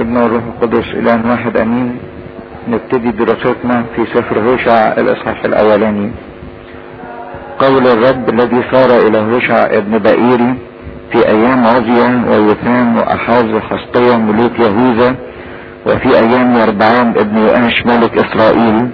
والابن والروح القدس الان واحد امين نبتدي دراستنا في سفر هوشع الاصحاح الاولاني قول الرب الذي صار الى هوشع ابن بئيري في ايام عزيا ويثام واحاز وحسقيا ملوك يهوذا وفي ايام يربعام ابن يؤاش ملك اسرائيل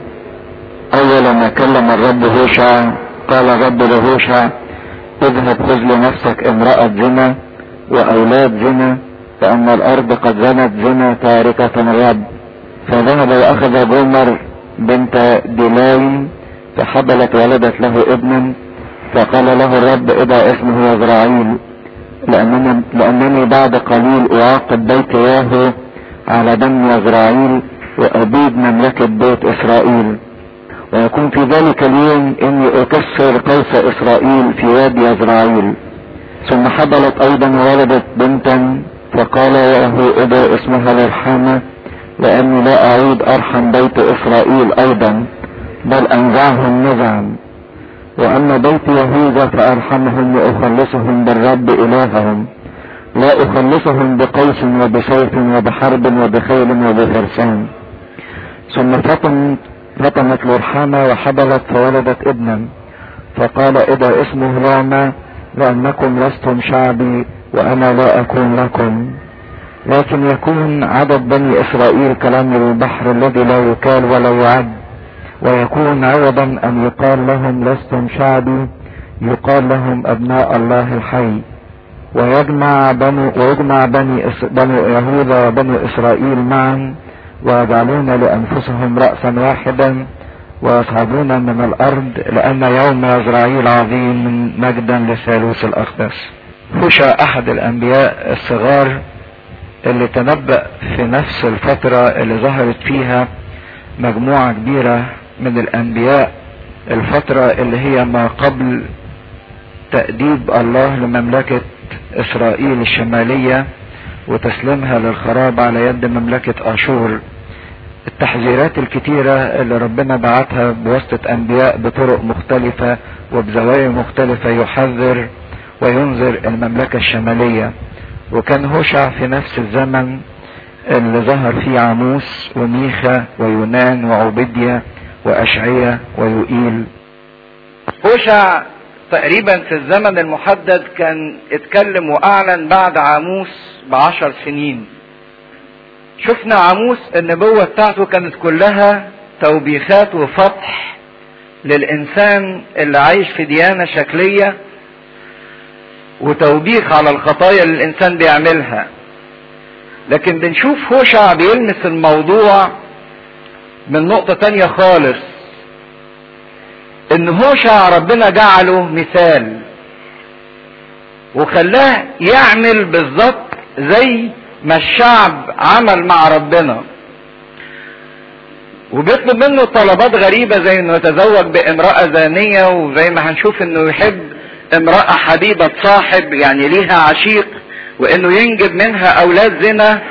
اول ما كلم الرب هوشع قال الرب لهوشع اذهب خذ لنفسك امرأة زنا واولاد زنا فان الارض قد زنت زنا تاركة الرب فذهب واخذ بومر بنت ديلاي فحبلت ولدت له ابنا فقال له الرب اذا اسمه يزرعيل لأنني, لأنني بعد قليل أعاقب بيت ياهو على دم يزرعيل وأبيد مملكة بيت إسرائيل ويكون في ذلك اليوم إني أكسر قوس إسرائيل في وادي يزرعيل ثم حبلت أيضا وولدت بنتا فقال ياهو إذا اسمها لرحامة لأني لا أعيد أرحم بيت إسرائيل أيضا بل أنزعهم نزعا واما بيت يهوذا فارحمهم واخلصهم بالرب الههم لا اخلصهم بقوس وبسيف وبحرب وبخيل وبفرسان ثم فطن فطنت لرحامة وحبلت فولدت ابنا فقال اذا اسمه لاما لانكم لستم شعبي وانا لا اكون لكم لكن يكون عدد بني اسرائيل كلام البحر الذي لا يكال ولا يعد ويكون عوضا ان يقال لهم لستم شعبي يقال لهم ابناء الله الحي ويجمع بنو ويجمع بني إس بنو يهوذا وبنو اسرائيل معا ويجعلون لانفسهم راسا واحدا ويصعدون من الارض لان يوم يزرعيل عظيم مجدا لثالوث الاقدس هوشع احد الانبياء الصغار اللي تنبأ في نفس الفترة اللي ظهرت فيها مجموعة كبيرة من الانبياء الفترة اللي هي ما قبل تأديب الله لمملكة اسرائيل الشمالية وتسليمها للخراب على يد مملكة اشور التحذيرات الكتيرة اللي ربنا بعتها بواسطة انبياء بطرق مختلفة وبزوايا مختلفة يحذر وينذر المملكة الشمالية وكان هوشع في نفس الزمن اللي ظهر فيه عاموس وميخا ويونان وعبيديا وأشعية ويوئيل هوشع تقريبا في الزمن المحدد كان اتكلم واعلن بعد عاموس بعشر سنين شفنا عاموس النبوة بتاعته كانت كلها توبيخات وفتح للإنسان اللي عايش في ديانة شكلية وتوبيخ على الخطايا اللي الإنسان بيعملها لكن بنشوف هوشع بيلمس الموضوع من نقطة تانية خالص ان هوشع ربنا جعله مثال وخلاه يعمل بالظبط زي ما الشعب عمل مع ربنا وبيطلب منه طلبات غريبة زي انه يتزوج بامرأة زانية وزي ما هنشوف انه يحب امرأة حبيبة صاحب يعني ليها عشيق وانه ينجب منها اولاد زنا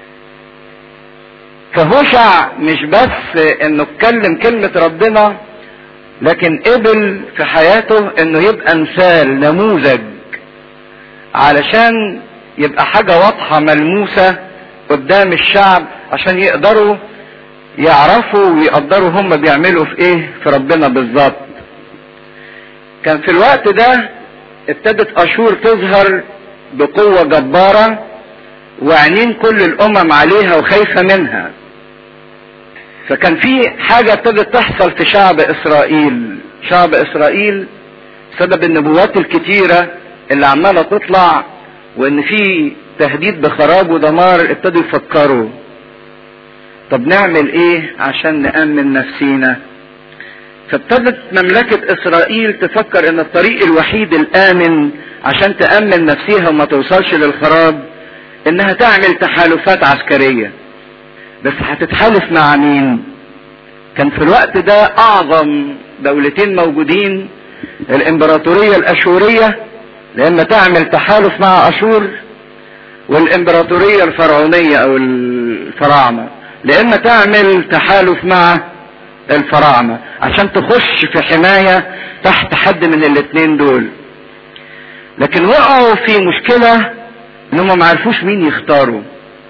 فهوشع مش بس انه اتكلم كلمة ربنا لكن قبل في حياته انه يبقى مثال نموذج علشان يبقى حاجة واضحة ملموسة قدام الشعب عشان يقدروا يعرفوا ويقدروا هم بيعملوا في ايه في ربنا بالظبط كان في الوقت ده ابتدت اشور تظهر بقوة جبارة وعينين كل الامم عليها وخايفة منها فكان في حاجة ابتدت تحصل في شعب اسرائيل شعب اسرائيل سبب النبوات الكتيرة اللي عمالة تطلع وان في تهديد بخراب ودمار ابتدوا يفكروا طب نعمل ايه عشان نأمن نفسينا فابتدت مملكة اسرائيل تفكر ان الطريق الوحيد الامن عشان تأمن نفسيها وما توصلش للخراب انها تعمل تحالفات عسكرية بس هتتحالف مع مين كان في الوقت ده اعظم دولتين موجودين الامبراطورية الاشورية لما تعمل تحالف مع اشور والامبراطورية الفرعونية او الفراعنة لما تعمل تحالف مع الفراعنة عشان تخش في حماية تحت حد من الاتنين دول لكن وقعوا في مشكلة انهم ما عرفوش مين يختاروا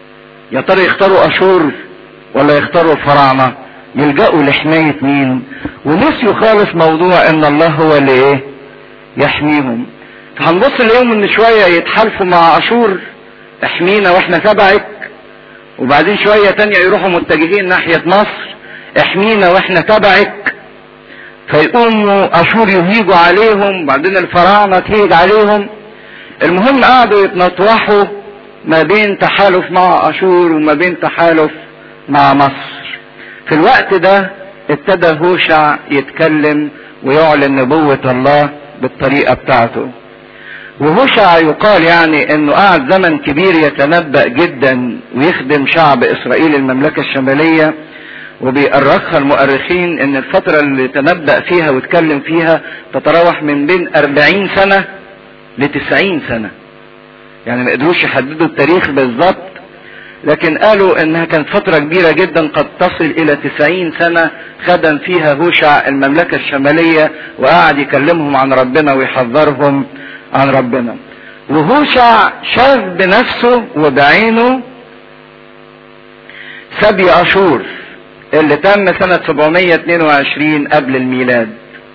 يا ترى يختاروا اشور ولا يختاروا الفراعنه يلجأوا لحماية مين ونسيوا خالص موضوع ان الله هو اللي ايه يحميهم فهنبص اليوم ان شوية يتحالفوا مع اشور احمينا واحنا تبعك وبعدين شوية تانية يروحوا متجهين ناحية مصر احمينا واحنا تبعك فيقوموا اشور يهيجوا عليهم بعدين الفراعنة تهيج عليهم المهم قعدوا يتنطوحوا ما بين تحالف مع اشور وما بين تحالف مع مصر في الوقت ده ابتدى هوشع يتكلم ويعلن نبوة الله بالطريقة بتاعته وهوشع يقال يعني انه قعد زمن كبير يتنبأ جدا ويخدم شعب اسرائيل المملكة الشمالية وبيأرخها المؤرخين ان الفترة اللي تنبأ فيها واتكلم فيها تتراوح من بين أربعين سنة لتسعين سنة يعني ما قدروش يحددوا التاريخ بالظبط لكن قالوا انها كانت فترة كبيرة جدا قد تصل الى تسعين سنة خدم فيها هوشع المملكة الشمالية وقعد يكلمهم عن ربنا ويحذرهم عن ربنا وهوشع شاف بنفسه وبعينه سبي اشور اللي تم سنة 722 قبل الميلاد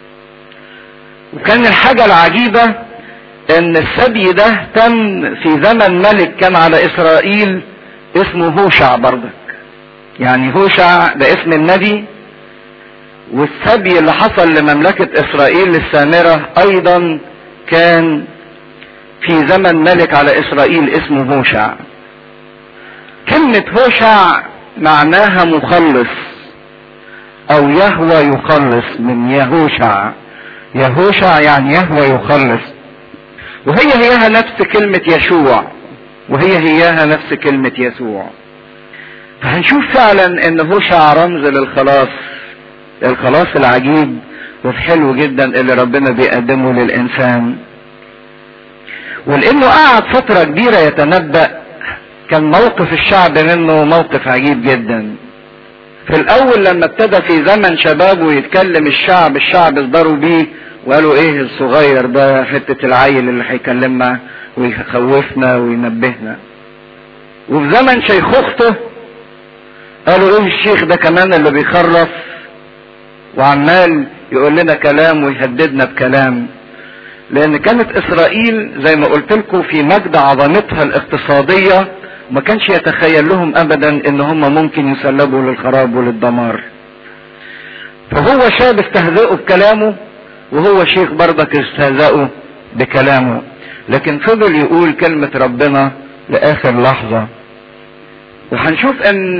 وكان الحاجة العجيبة ان السبي ده تم في زمن ملك كان على اسرائيل اسمه هوشع برضك يعني هوشع ده اسم النبي والسبي اللي حصل لمملكة اسرائيل للسامرة ايضا كان في زمن ملك على اسرائيل اسمه هوشع كلمة هوشع معناها مخلص او يهوى يخلص من يهوشع يهوشع يعني يهوى يخلص وهي هيها نفس كلمة يشوع وهي هياها نفس كلمة يسوع فهنشوف فعلا ان هوشع رمز للخلاص الخلاص العجيب والحلو جدا اللي ربنا بيقدمه للانسان ولانه قعد فترة كبيرة يتنبأ كان موقف الشعب منه موقف عجيب جدا في الاول لما ابتدى في زمن شبابه يتكلم الشعب الشعب اصدروا بيه وقالوا ايه الصغير ده حتة العيل اللي هيكلمنا ويخوفنا وينبهنا وفي زمن شيخوخته قالوا ايه الشيخ ده كمان اللي بيخرف وعمال يقول لنا كلام ويهددنا بكلام لان كانت اسرائيل زي ما قلت لكم في مجد عظمتها الاقتصادية ما كانش يتخيل لهم ابدا ان هم ممكن يسلبوا للخراب وللدمار فهو شاب استهزأوا بكلامه وهو شيخ برضك استهزأوا بكلامه لكن فضل يقول كلمة ربنا لآخر لحظة وهنشوف ان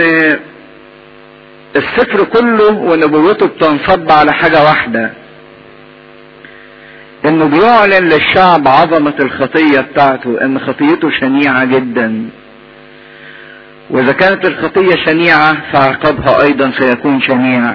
السفر كله ونبوته بتنصب على حاجة واحدة انه بيعلن للشعب عظمة الخطية بتاعته ان خطيته شنيعة جدا واذا كانت الخطية شنيعة فعقابها ايضا سيكون شنيع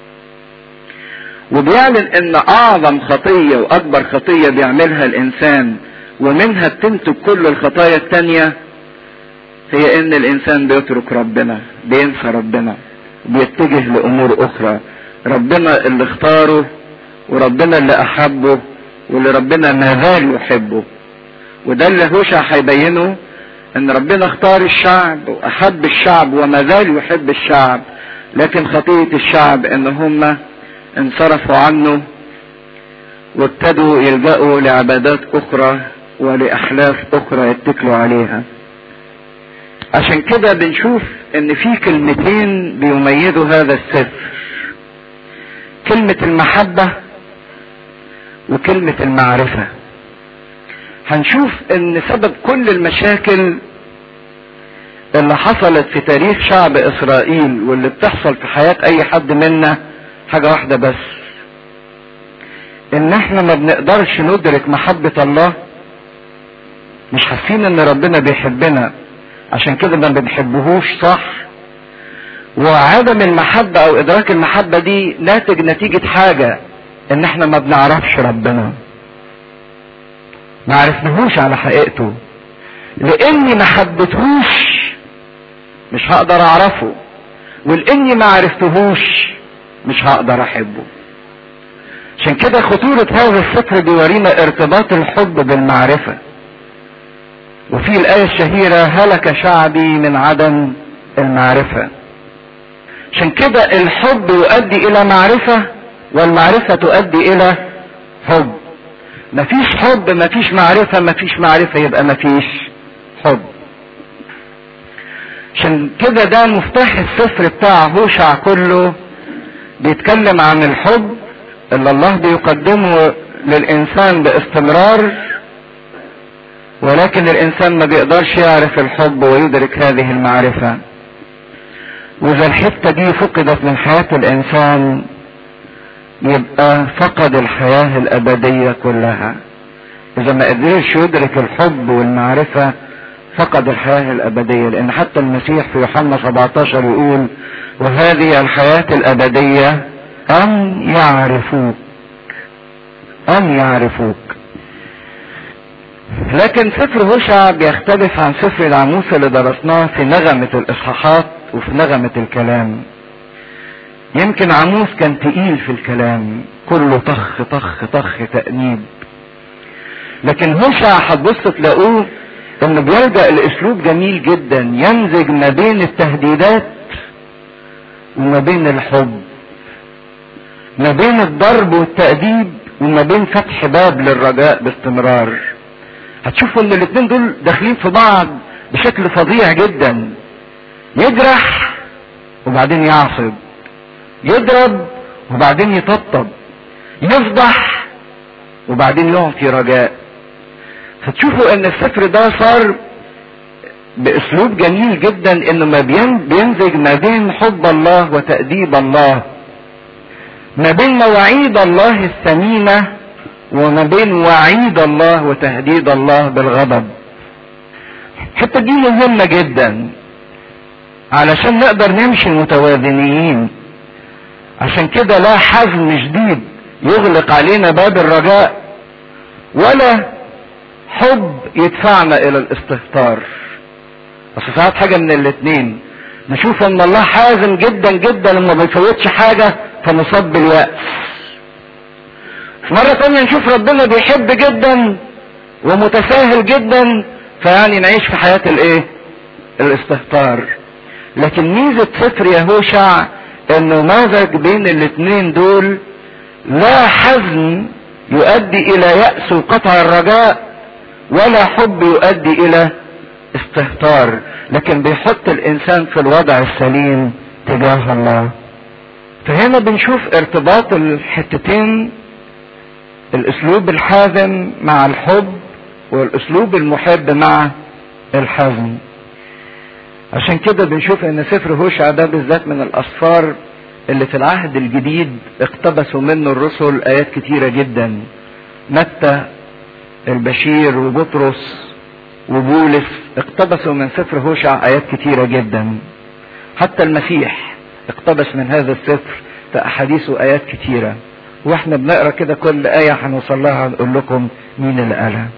وبيعلن ان اعظم خطية واكبر خطية بيعملها الانسان ومنها بتنتج كل الخطايا التانية هي ان الانسان بيترك ربنا بينسى ربنا بيتجه لامور اخرى ربنا اللي اختاره وربنا اللي احبه واللي ربنا ما زال يحبه وده اللي هوشع هيبينه ان ربنا اختار الشعب واحب الشعب وما زال يحب الشعب لكن خطية الشعب ان هم انصرفوا عنه وابتدوا يلجأوا لعبادات اخرى ولاحلاف اخرى يتكلوا عليها عشان كده بنشوف ان في كلمتين بيميزوا هذا السفر كلمة المحبة وكلمة المعرفة هنشوف ان سبب كل المشاكل اللي حصلت في تاريخ شعب اسرائيل واللي بتحصل في حياة اي حد منا حاجة واحدة بس ان احنا ما بنقدرش ندرك محبة الله مش حاسين ان ربنا بيحبنا عشان كده ما بنحبهوش صح وعدم المحبة او ادراك المحبة دي ناتج نتيجة حاجة ان احنا ما بنعرفش ربنا ما عرفناهوش على حقيقته لاني ما حبتهوش مش هقدر اعرفه ولاني ما عرفتهوش مش هقدر احبه عشان كده خطورة هذا السفر بيورينا ارتباط الحب بالمعرفة وفي الآية الشهيرة هلك شعبي من عدم المعرفة عشان كده الحب يؤدي الى معرفة والمعرفة تؤدي الى حب مفيش حب مفيش معرفة مفيش معرفة يبقى مفيش حب عشان كده ده مفتاح السفر بتاع هوشع كله بيتكلم عن الحب اللي الله بيقدمه للإنسان باستمرار ولكن الإنسان ما بيقدرش يعرف الحب ويدرك هذه المعرفة وإذا الحتة دي فقدت من حياة الإنسان يبقى فقد الحياة الأبدية كلها إذا ما قدرش يدرك الحب والمعرفة فقد الحياة الأبدية لأن حتى المسيح في يوحنا 17 يقول وهذه الحياة الأبدية أن يعرفوك أن يعرفوك لكن سفر هوشع بيختلف عن سفر العموس اللي درسناه في نغمة الإصحاحات وفي نغمة الكلام يمكن عموس كان تقيل في الكلام كله طخ طخ طخ تأنيب لكن هوشع هتبص تلاقوه انه بيلجأ لاسلوب جميل جدا يمزج ما بين التهديدات وما بين الحب ما بين الضرب والتأديب وما بين فتح باب للرجاء باستمرار هتشوفوا ان الاتنين دول داخلين في بعض بشكل فظيع جدا يجرح وبعدين يعصب يضرب وبعدين يطبطب يفضح وبعدين يعطي رجاء فتشوفوا ان السفر ده صار باسلوب جميل جدا انه ما بيمزج ما بين حب الله وتأديب الله ما بين مواعيد الله الثمينة وما بين وعيد الله وتهديد الله بالغضب الحتة دي مهمة جدا علشان نقدر نمشي متوازنين عشان كده لا حزم شديد يغلق علينا باب الرجاء ولا حب يدفعنا الى الاستهتار بس ساعات حاجة من الاتنين نشوف ان الله حازم جدا جدا وما بيفوتش حاجة فنصاب باليأس مرة تانية نشوف ربنا بيحب جدا ومتساهل جدا فيعني نعيش في حياة الايه الاستهتار لكن ميزة سفر يهوشع انه مزج بين الاتنين دول لا حزن يؤدي الى يأس وقطع الرجاء ولا حب يؤدي الى استهتار لكن بيحط الانسان في الوضع السليم تجاه الله فهنا بنشوف ارتباط الحتتين الاسلوب الحازم مع الحب والاسلوب المحب مع الحزن عشان كده بنشوف ان سفر هوشع ده بالذات من الاسفار اللي في العهد الجديد اقتبسوا منه الرسل ايات كتيرة جدا متى البشير وبطرس وبولس اقتبسوا من سفر هوشع ايات كتيرة جدا حتى المسيح اقتبس من هذا السفر في احاديثه ايات كتيرة واحنا بنقرا كده كل ايه هنوصل لها هنقول لكم مين اللي قالها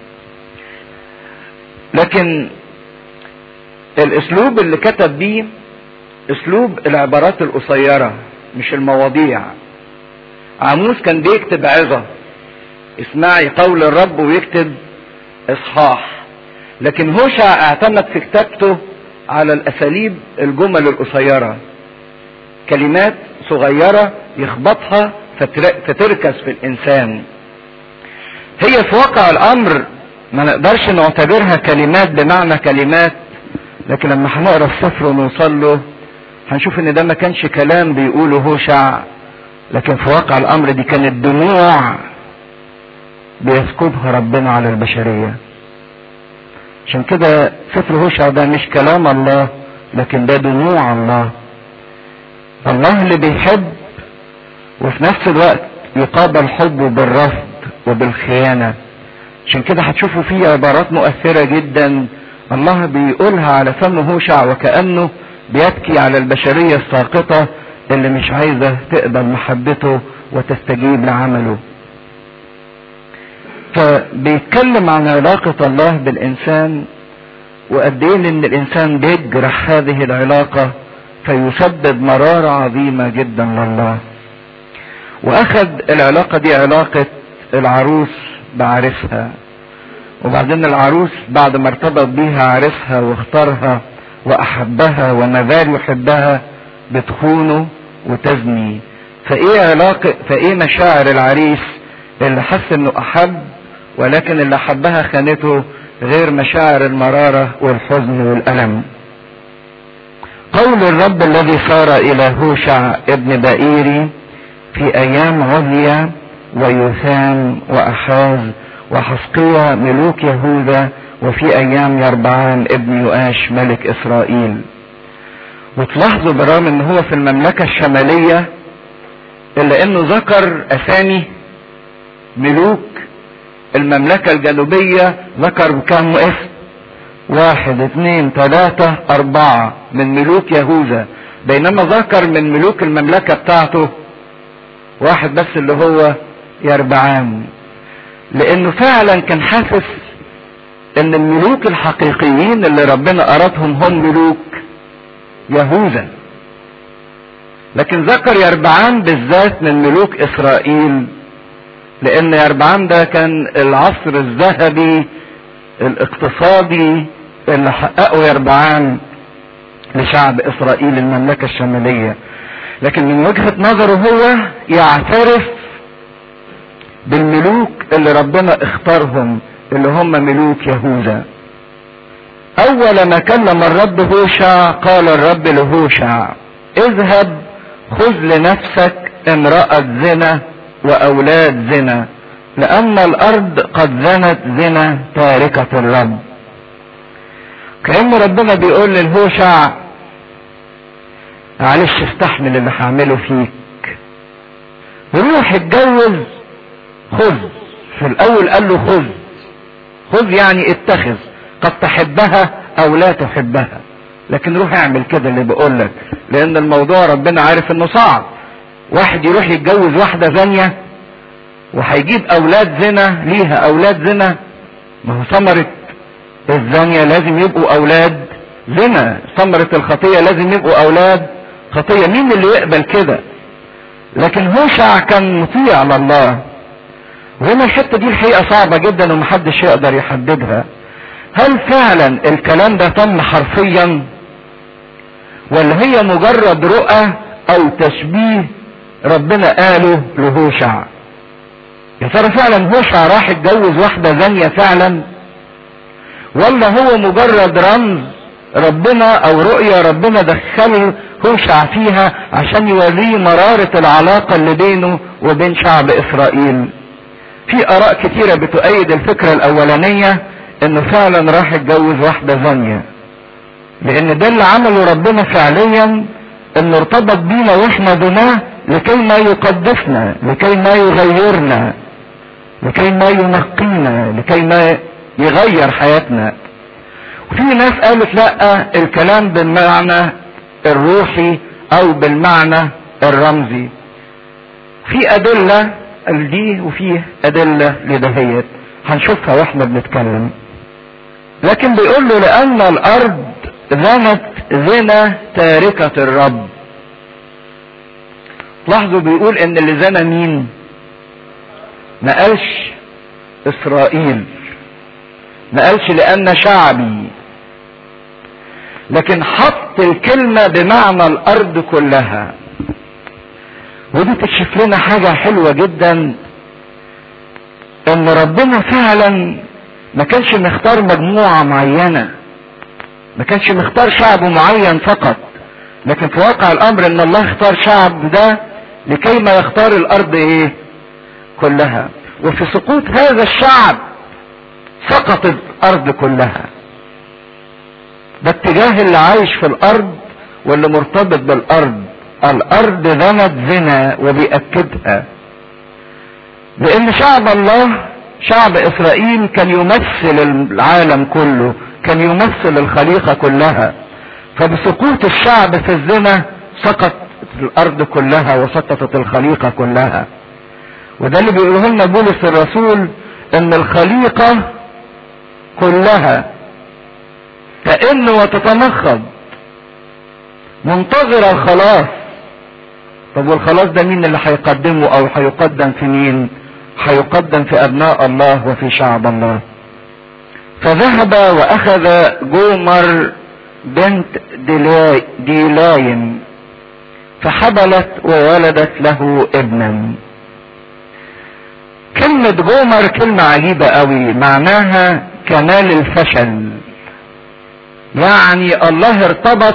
لكن الاسلوب اللي كتب بيه اسلوب العبارات القصيرة مش المواضيع عاموس كان بيكتب عظة اسمعي قول الرب ويكتب اصحاح لكن هوشع اعتمد في كتابته على الاساليب الجمل القصيرة كلمات صغيرة يخبطها فتركز في الانسان هي في واقع الامر ما نقدرش نعتبرها كلمات بمعنى كلمات لكن لما هنقرا السفر ونوصل له هنشوف ان ده ما كانش كلام بيقوله هوشع لكن في واقع الامر دي كانت دموع بيسكبها ربنا على البشرية عشان كده سفر هوشع ده مش كلام الله لكن ده دموع الله الله اللي بيحب وفي نفس الوقت يقابل حبه بالرفض وبالخيانة عشان كده هتشوفوا فيه عبارات مؤثرة جدا الله بيقولها على فم هوشع وكأنه بيبكي على البشرية الساقطة اللي مش عايزة تقبل محبته وتستجيب لعمله فبيتكلم عن علاقة الله بالإنسان وقد إيه إن الإنسان بيجرح هذه العلاقة فيسبب مرارة عظيمة جدا لله وأخذ العلاقة دي علاقة العروس بعرسها وبعدين العروس بعد ما ارتبط بيها عرسها واختارها واحبها وما زال يحبها بتخونه وتزني فايه علاقة فايه مشاعر العريس اللي حس انه احب ولكن اللي حبها خانته غير مشاعر المرارة والحزن والألم قول الرب الذي صار إلى هوشع ابن بائيري في أيام عزيا ويوثام وأحاز وحسقية ملوك يهوذا وفي أيام يربعان ابن يؤاش ملك إسرائيل وتلاحظوا برغم ان هو في المملكة الشمالية الا انه ذكر اسامي ملوك المملكة الجنوبية ذكر كم اسم واحد اثنين ثلاثة اربعة من ملوك يهوذا بينما ذكر من ملوك المملكة بتاعته واحد بس اللي هو يربعام لانه فعلا كان حاسس ان الملوك الحقيقيين اللي ربنا ارادهم هم ملوك يهوذا لكن ذكر يربعام بالذات من ملوك اسرائيل لان يربعام ده كان العصر الذهبي الاقتصادي اللي حققه يربعام لشعب اسرائيل المملكة الشمالية لكن من وجهة نظره هو يعترف بالملوك اللي ربنا اختارهم اللي هم ملوك يهوذا اول ما كلم الرب هوشع قال الرب لهوشع اذهب خذ لنفسك امرأة زنا واولاد زنا لان الارض قد زنت زنا تاركة الرب كأن ربنا بيقول للهوشع معلش استحمل اللي هعمله فيك روح اتجوز خذ في الاول قال له خذ خذ يعني اتخذ قد تحبها او لا تحبها لكن روح اعمل كده اللي بقول لك لان الموضوع ربنا عارف انه صعب واحد يروح يتجوز واحدة زانية وهيجيب اولاد زنا ليها اولاد زنا ما هو ثمرة الزانية لازم يبقوا اولاد زنا ثمرة الخطية لازم يبقوا اولاد خطية مين اللي يقبل كده لكن هوشع كان مطيع لله وهنا الحتة دي الحقيقة صعبة جدا ومحدش يقدر يحددها هل فعلا الكلام ده تم حرفيا ولا هي مجرد رؤى او تشبيه ربنا قاله لهوشع يا ترى فعلا هوشع راح يتجوز واحدة زانية فعلا ولا هو مجرد رمز ربنا او رؤية ربنا دخل هوشع فيها عشان يوريه مرارة العلاقة اللي بينه وبين شعب اسرائيل في اراء كتيرة بتؤيد الفكرة الاولانية انه فعلا راح يتجوز واحدة زانية لان ده اللي عمله ربنا فعليا انه ارتبط بينا واحنا دناه لكي ما يقدسنا لكي ما يغيرنا لكي ما ينقينا لكي ما يغير حياتنا وفي ناس قالت لا الكلام بالمعنى الروحي او بالمعنى الرمزي في ادلة لدي وفي ادلة لدهيت هنشوفها واحنا بنتكلم لكن بيقول له لان الارض زنت زنا تاركة الرب لاحظوا بيقول ان اللي زنى مين ما قالش اسرائيل ما قالش لان شعبي لكن حط الكلمة بمعنى الارض كلها ودي تكشف لنا حاجة حلوة جدا ان ربنا فعلا ما كانش مختار مجموعة معينة ما كانش مختار شعب معين فقط لكن في واقع الامر ان الله اختار شعب ده لكي ما يختار الارض ايه كلها وفي سقوط هذا الشعب سقطت الارض كلها ده اتجاه اللي عايش في الارض واللي مرتبط بالارض الارض ذنت زنا وبيأكدها لان شعب الله شعب اسرائيل كان يمثل العالم كله كان يمثل الخليقة كلها فبسقوط الشعب في الزنا سقط الارض كلها وسقطت الخليقة كلها وده اللي بيقوله لنا بولس الرسول ان الخليقة كلها تئن وتتنخض منتظرة الخلاص طب والخلاص ده مين اللي هيقدمه او هيقدم في مين هيقدم في ابناء الله وفي شعب الله فذهب واخذ جومر بنت ديلاي ديلاين فحبلت وولدت له ابنا كلمة جومر كلمة عجيبة قوي معناها كمال الفشل يعني الله ارتبط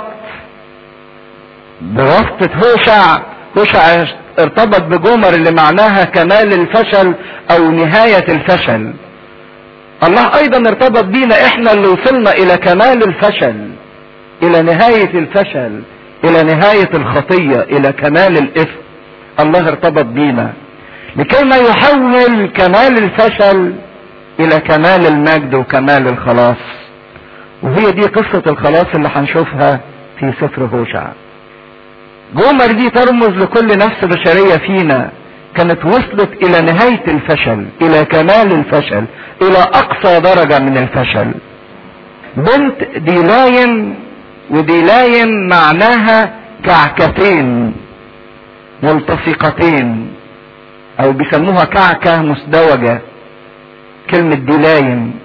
بواسطة هوشع هوشع ارتبط بجومر اللي معناها كمال الفشل او نهاية الفشل الله ايضا ارتبط بينا احنا اللي وصلنا الى كمال الفشل الى نهاية الفشل الى نهاية الخطية الى كمال الاثم الله ارتبط بينا لكي ما يحول كمال الفشل الى كمال المجد وكمال الخلاص وهي دي قصة الخلاص اللي هنشوفها في سفر هوشع جومر دي ترمز لكل نفس بشرية فينا كانت وصلت الى نهاية الفشل الى كمال الفشل الى اقصى درجة من الفشل بنت ديلاين وديلاين معناها كعكتين ملتصقتين او بيسموها كعكة مزدوجة كلمة ديلاين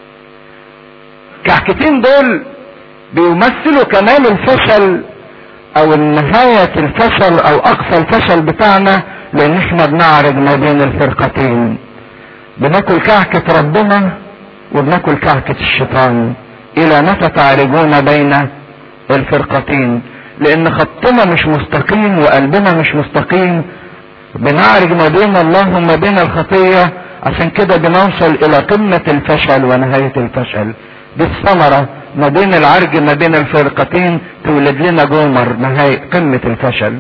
كعكتين دول بيمثلوا كمال الفشل او نهاية الفشل او اقصى الفشل بتاعنا لان احنا بنعرض ما بين الفرقتين بناكل كعكة ربنا وبناكل كعكة الشيطان الى متى تعرجون بين الفرقتين لان خطنا مش مستقيم وقلبنا مش مستقيم بنعرج ما بين الله وما بين الخطية عشان كده بنوصل الى قمة الفشل ونهاية الفشل دي الثمرة ما بين العرج ما بين الفرقتين تولد لنا جومر نهاية قمة الفشل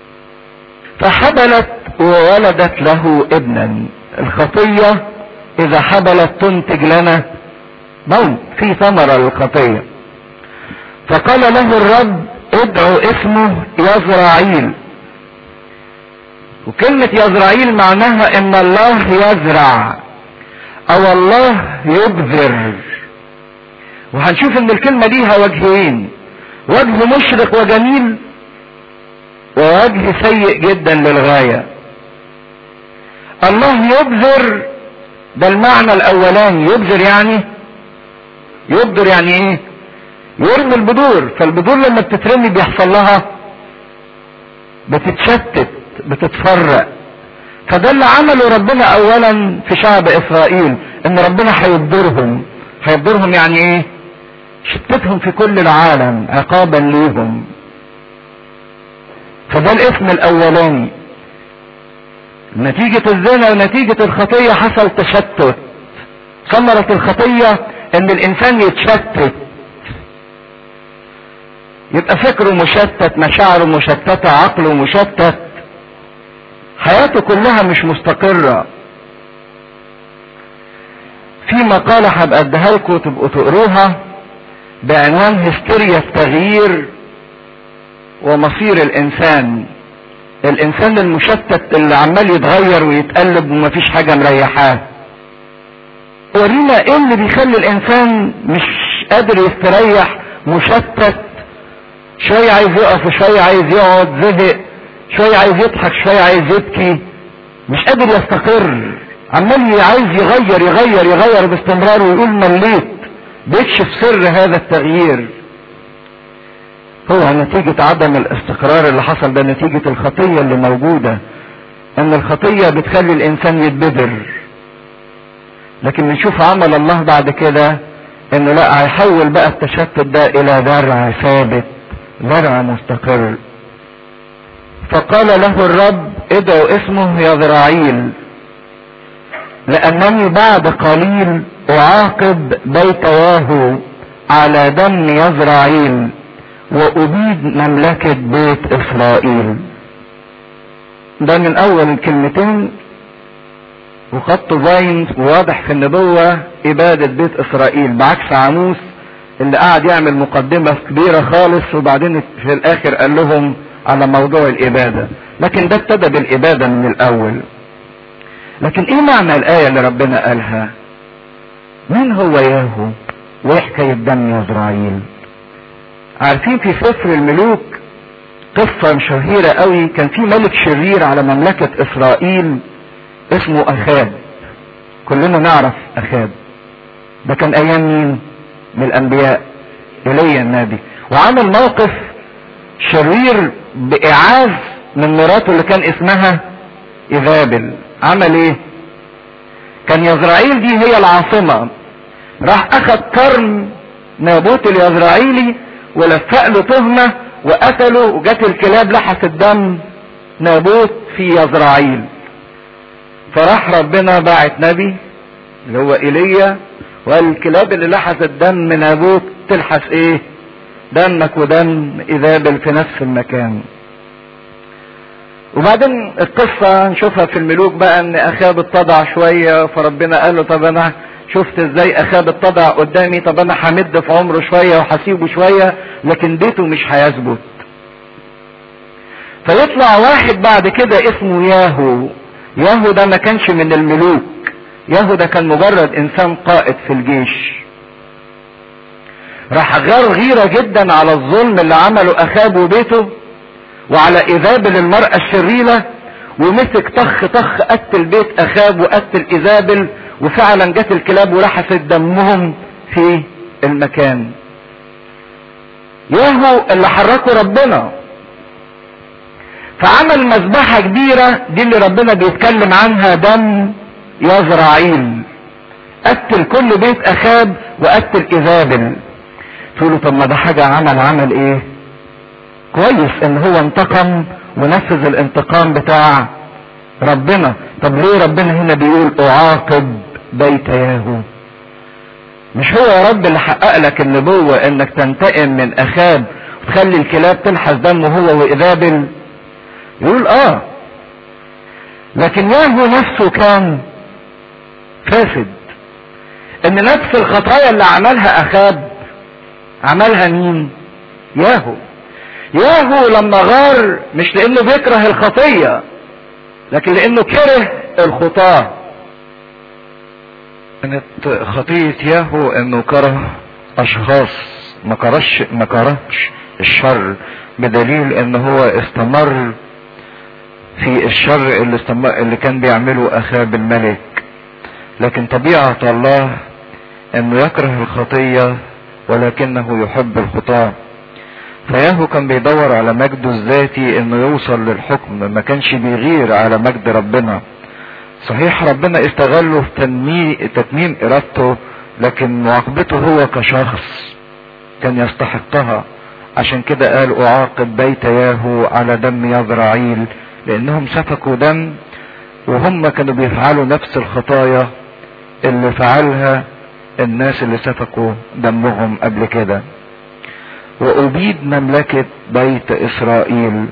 فحبلت وولدت له ابنا الخطية اذا حبلت تنتج لنا موت في ثمرة للخطية فقال له الرب ادعو اسمه يزرعيل وكلمة يزرعيل معناها ان الله يزرع او الله يبذر وهنشوف ان الكلمة ليها وجهين وجه مشرق وجميل ووجه سيء جدا للغاية الله يبذر ده المعنى الاولاني يبذر يعني يبذر يعني ايه يرمي البذور فالبذور لما بتترمي بيحصل لها بتتشتت بتتفرق فده اللي عمله ربنا اولا في شعب اسرائيل ان ربنا هيبذرهم هيبذرهم يعني ايه شتتهم في كل العالم عقابا ليهم فده الاسم الاولاني نتيجة الزنا ونتيجة الخطية حصل تشتت ثمرة الخطية ان الانسان يتشتت يبقى فكره مشتت مشاعره مشتتة عقله مشتت حياته كلها مش مستقرة في مقالة هبقى اديها لكم تبقوا تقروها بعنوان هستيريا التغيير ومصير الانسان الانسان المشتت اللي عمال يتغير ويتقلب ومفيش حاجة مريحاه ورينا ايه اللي بيخلي الانسان مش قادر يستريح مشتت شوية عايز يقف وشوية عايز يقعد زهق شوية عايز يضحك شوية عايز يبكي مش قادر يستقر عمال عايز يغير يغير يغير باستمرار ويقول مليت بيكشف سر هذا التغيير هو نتيجة عدم الاستقرار اللي حصل ده نتيجة الخطية اللي موجودة ان الخطية بتخلي الانسان يتبذر لكن نشوف عمل الله بعد كده انه لا هيحول بقى التشتت ده الى زرع ثابت زرع مستقر فقال له الرب ادعو اسمه يزرعيل لانني بعد قليل اعاقب بيت واهو على دم يزرعيل وابيد مملكة بيت اسرائيل ده من اول الكلمتين وخط باين واضح في النبوة ابادة بيت اسرائيل بعكس عاموس اللي قاعد يعمل مقدمة كبيرة خالص وبعدين في الاخر قال لهم على موضوع الابادة لكن ده ابتدى بالابادة من الاول لكن ايه معنى الاية اللي ربنا قالها مين هو ياهو وايه حكاية دم يزرعيل عارفين في سفر الملوك قصة شهيرة قوي كان في ملك شرير على مملكة اسرائيل اسمه اخاب كلنا نعرف اخاب ده كان ايام مين من الانبياء ايليا النبي وعمل موقف شرير باعاز من مراته اللي كان اسمها ايزابل عمل ايه كان يزرعيل دي هي العاصمة راح اخد كرم نابوت اليزرعيلي ولفق له تهمة وقتله وجت الكلاب لحست دم نابوت في يزرعيل فراح ربنا باعت نبي اللي هو ايليا والكلاب اللي لحست دم نابوت تلحس ايه دمك ودم ايزابل في نفس المكان وبعدين القصة نشوفها في الملوك بقى ان اخاب اتضع شوية فربنا قال له طب انا شفت ازاي اخاب اتضع قدامي طب انا همد في عمره شوية وهسيبه شوية لكن بيته مش هيثبت فيطلع واحد بعد كده اسمه ياهو ياهو ده ما كانش من الملوك ياهو ده كان مجرد انسان قائد في الجيش راح غار غيرة جدا على الظلم اللي عمله اخاب وبيته وعلى ايزابل المرأة الشريرة ومسك طخ طخ قتل بيت اخاب وقتل ايزابل وفعلا جت الكلاب ولحست دمهم في المكان ياهو اللي حركه ربنا فعمل مذبحة كبيرة دي اللي ربنا بيتكلم عنها دم يزرعيل قتل كل بيت اخاب وقتل ايزابل تقولوا طب ما ده حاجة عمل عمل ايه كويس ان هو انتقم ونفذ الانتقام بتاع ربنا طب ليه ربنا هنا بيقول اعاقب بيت ياهو مش هو يا رب اللي حقق لك النبوة انك تنتقم من اخاب وتخلي الكلاب تلحس دمه هو وايزابل يقول اه لكن ياهو نفسه كان فاسد ان نفس الخطايا اللي عملها اخاب عملها مين ياهو ياهو لما غار مش لانه بيكره الخطية لكن لانه كره الخطاة كانت خطية ياهو انه كره اشخاص ما كرهش ما كرهش الشر بدليل ان هو استمر في الشر اللي استمر اللي كان بيعمله اخاب الملك لكن طبيعة الله انه يكره الخطية ولكنه يحب الخطاه فياهو كان بيدور على مجده الذاتي انه يوصل للحكم ما كانش بيغير على مجد ربنا صحيح ربنا استغله في تنمي تتميم ارادته لكن معاقبته هو كشخص كان يستحقها عشان كده قال اعاقب بيت ياهو على دم يزرعيل لانهم سفكوا دم وهم كانوا بيفعلوا نفس الخطايا اللي فعلها الناس اللي سفكوا دمهم قبل كده وأبيد مملكة بيت إسرائيل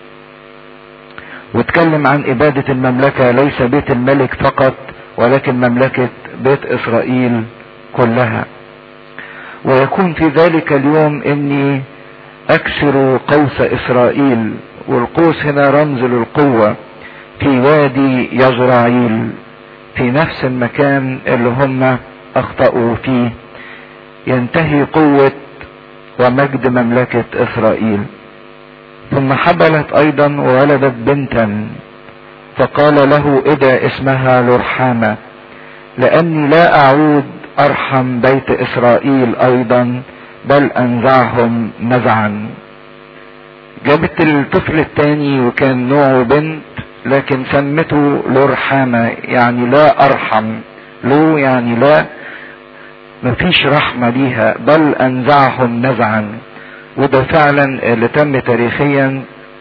واتكلم عن إبادة المملكة ليس بيت الملك فقط ولكن مملكة بيت إسرائيل كلها ويكون في ذلك اليوم إني أكسر قوس إسرائيل والقوس هنا رمز للقوة في وادي يزرعيل في نفس المكان اللي هم أخطأوا فيه ينتهي قوة ومجد مملكة اسرائيل ثم حبلت ايضا وولدت بنتا فقال له ادى اسمها لرحامة لاني لا اعود ارحم بيت اسرائيل ايضا بل انزعهم نزعا جابت الطفل الثاني وكان نوعه بنت لكن سمته لرحامة يعني لا ارحم له يعني لا مفيش رحمة ليها بل انزعهم نزعا وده فعلا اللي تم تاريخيا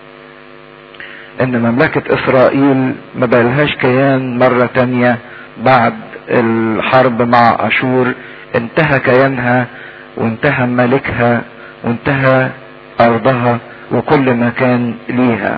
ان مملكة اسرائيل ما بقالهاش كيان مرة تانية بعد الحرب مع اشور انتهى كيانها وانتهى ملكها وانتهى ارضها وكل ما كان ليها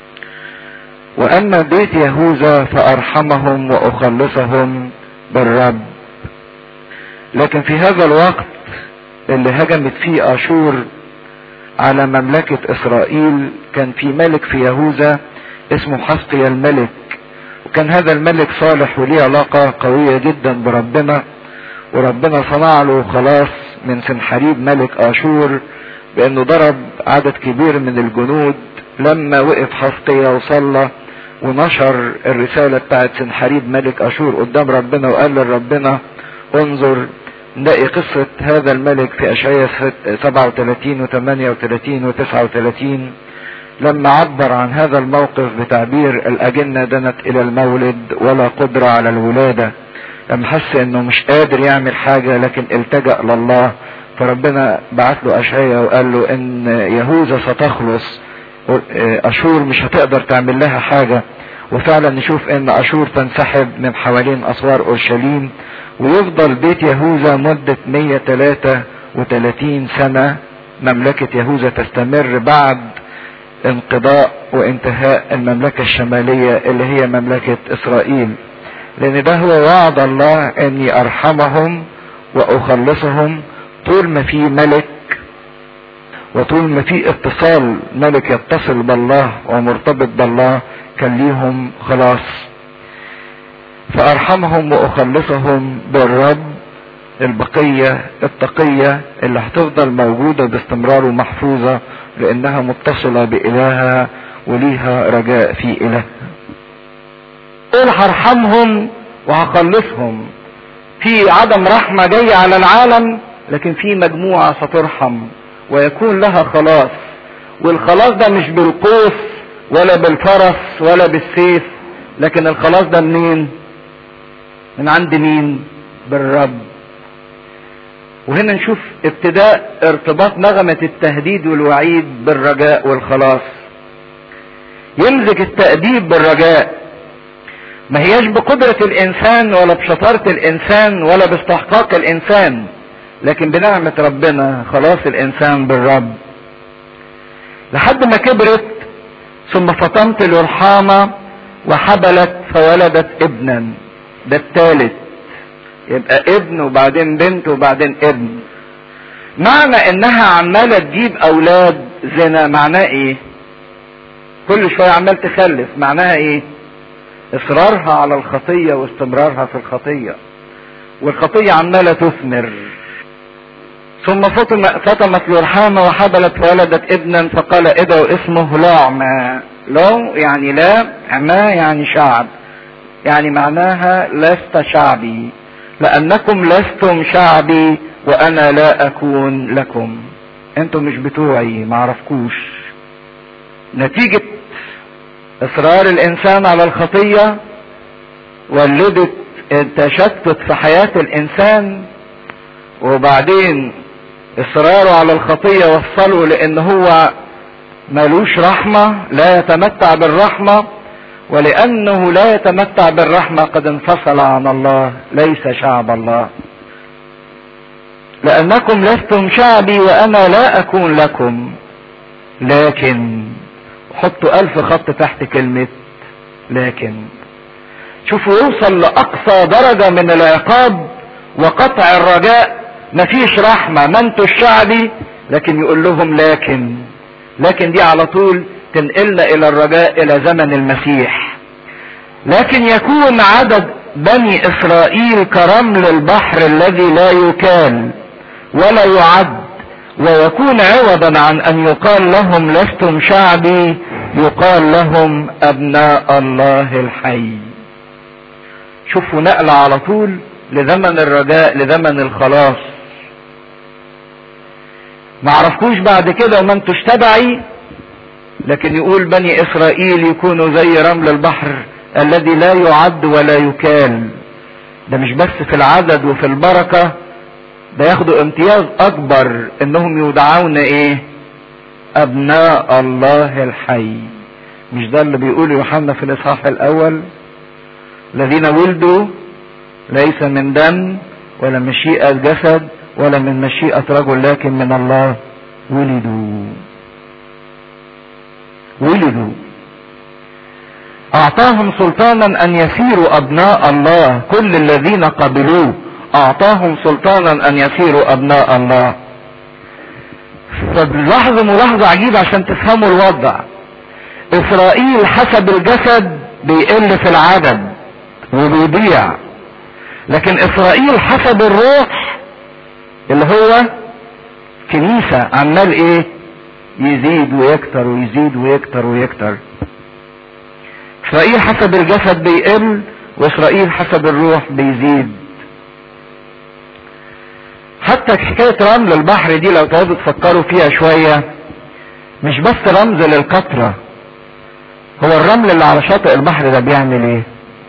واما بيت يهوذا فارحمهم واخلصهم بالرب لكن في هذا الوقت اللي هجمت فيه اشور على مملكة اسرائيل كان في ملك في يهوذا اسمه حسقيا الملك وكان هذا الملك صالح وليه علاقة قوية جدا بربنا وربنا صنع له خلاص من سنحريب ملك اشور بانه ضرب عدد كبير من الجنود لما وقف حسقيا وصلى ونشر الرسالة بتاعت سنحريب ملك اشور قدام ربنا وقال لربنا انظر نلاقي قصة هذا الملك في أشعية 37 و 38 و 39 لما عبر عن هذا الموقف بتعبير الأجنة دنت إلى المولد ولا قدرة على الولادة لما حس إنه مش قادر يعمل حاجة لكن التجأ لله فربنا بعت له أشعية وقال له إن يهوذا ستخلص أشور مش هتقدر تعمل لها حاجة وفعلا نشوف إن أشور تنسحب من حوالين أسوار أورشليم ويفضل بيت يهوذا مدة 133 سنة مملكة يهوذا تستمر بعد انقضاء وانتهاء المملكة الشمالية اللي هي مملكة اسرائيل لان ده هو وعد الله اني ارحمهم واخلصهم طول ما في ملك وطول ما في اتصال ملك يتصل بالله ومرتبط بالله كان ليهم خلاص فارحمهم واخلصهم بالرب البقية التقية اللي هتفضل موجودة باستمرار ومحفوظة لانها متصلة بالهها وليها رجاء في الهها قول هرحمهم وهخلصهم في عدم رحمة جاية على العالم لكن في مجموعة سترحم ويكون لها خلاص والخلاص ده مش بالقوس ولا بالفرس ولا بالسيف لكن الخلاص ده منين من عند مين بالرب وهنا نشوف ابتداء ارتباط نغمة التهديد والوعيد بالرجاء والخلاص يمزج التأديب بالرجاء ما هياش بقدرة الإنسان ولا بشطارة الإنسان ولا باستحقاق الإنسان لكن بنعمة ربنا خلاص الإنسان بالرب لحد ما كبرت ثم فطمت الرحامة وحبلت فولدت ابنا ده الثالث يبقى ابن وبعدين بنت وبعدين ابن معنى انها عمالة تجيب اولاد زنا معناه ايه كل شوية عمال تخلف معناها ايه اصرارها على الخطية واستمرارها في الخطية والخطية عمالة تثمر ثم فطم فطمت الرحامة وحبلت فولدت ابنا فقال ادعوا اسمه لعمى لو يعني لا عما يعني شعب يعني معناها لست شعبي لانكم لستم شعبي وانا لا اكون لكم انتم مش بتوعي معرفكوش نتيجة اصرار الانسان على الخطية ولدت التشتت في حياة الانسان وبعدين اصراره على الخطية وصله لان هو ملوش رحمة لا يتمتع بالرحمة ولانه لا يتمتع بالرحمة قد انفصل عن الله ليس شعب الله لانكم لستم شعبي وانا لا اكون لكم لكن حطوا الف خط تحت كلمة لكن شوفوا يوصل لاقصى درجة من العقاب وقطع الرجاء مفيش رحمة ما انتوا الشعبي لكن يقول لهم لكن لكن دي على طول تنقلنا الى الرجاء الى زمن المسيح لكن يكون عدد بني اسرائيل كرمل البحر الذي لا يكال ولا يعد ويكون عوضا عن ان يقال لهم لستم شعبي يقال لهم ابناء الله الحي شوفوا نقلة على طول لزمن الرجاء لزمن الخلاص معرفكوش بعد كده وما انتوش تبعي لكن يقول بني اسرائيل يكونوا زي رمل البحر الذي لا يعد ولا يكال ده مش بس في العدد وفي البركة ده ياخدوا امتياز اكبر انهم يدعون ايه ابناء الله الحي مش ده اللي بيقول يوحنا في الاصحاح الاول الذين ولدوا ليس من دم ولا مشيئة جسد ولا من مشيئة رجل لكن من الله ولدوا ولدوا اعطاهم سلطانا ان يسيروا ابناء الله كل الذين قبلوه اعطاهم سلطانا ان يسيروا ابناء الله فلاحظوا ملاحظة عجيبة عشان تفهموا الوضع اسرائيل حسب الجسد بيقل في العدد وبيضيع لكن اسرائيل حسب الروح اللي هو كنيسة عمال ايه يزيد ويكتر ويزيد ويكتر ويكتر اسرائيل حسب الجسد بيقل واسرائيل حسب الروح بيزيد حتى حكاية رمل البحر دي لو تقعدوا تفكروا فيها شوية مش بس رمز للقطرة هو الرمل اللي على شاطئ البحر ده بيعمل ايه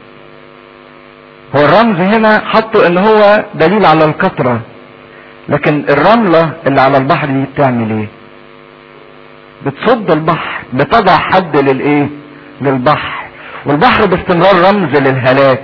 هو الرمز هنا حطه ان هو دليل على القطرة لكن الرملة اللي على البحر دي بتعمل ايه بتصد البحر بتضع حد للايه للبحر والبحر باستمرار رمز للهلاك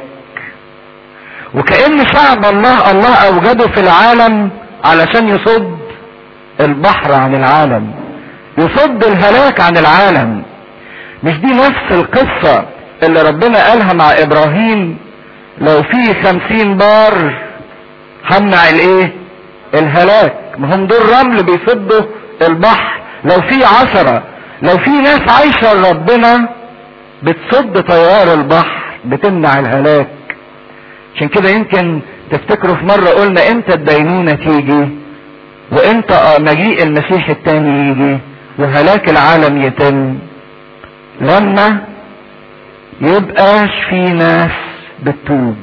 وكأن شعب الله الله اوجده في العالم علشان يصد البحر عن العالم يصد الهلاك عن العالم مش دي نفس القصة اللي ربنا قالها مع ابراهيم لو في خمسين بار همنع الايه الهلاك ما هم دول رمل بيصدوا البحر لو في عشرة لو في ناس عايشة لربنا بتصد تيار البحر بتمنع الهلاك عشان كده يمكن تفتكروا في مرة قلنا امتى الدينونة تيجي وامتى مجيء المسيح التاني يجي وهلاك العالم يتم لما يبقاش في ناس بتتوب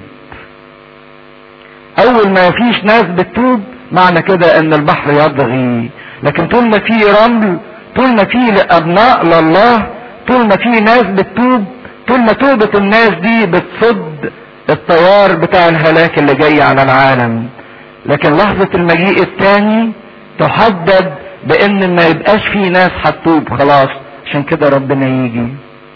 اول ما فيش ناس بتتوب معنى كده ان البحر يضغي لكن طول ما في رمل طول ما في ابناء لله طول ما في ناس بتتوب طول ما توبة الناس دي بتصد التيار بتاع الهلاك اللي جاي على العالم لكن لحظة المجيء الثاني تحدد بان ما يبقاش في ناس هتتوب خلاص عشان كده ربنا يجي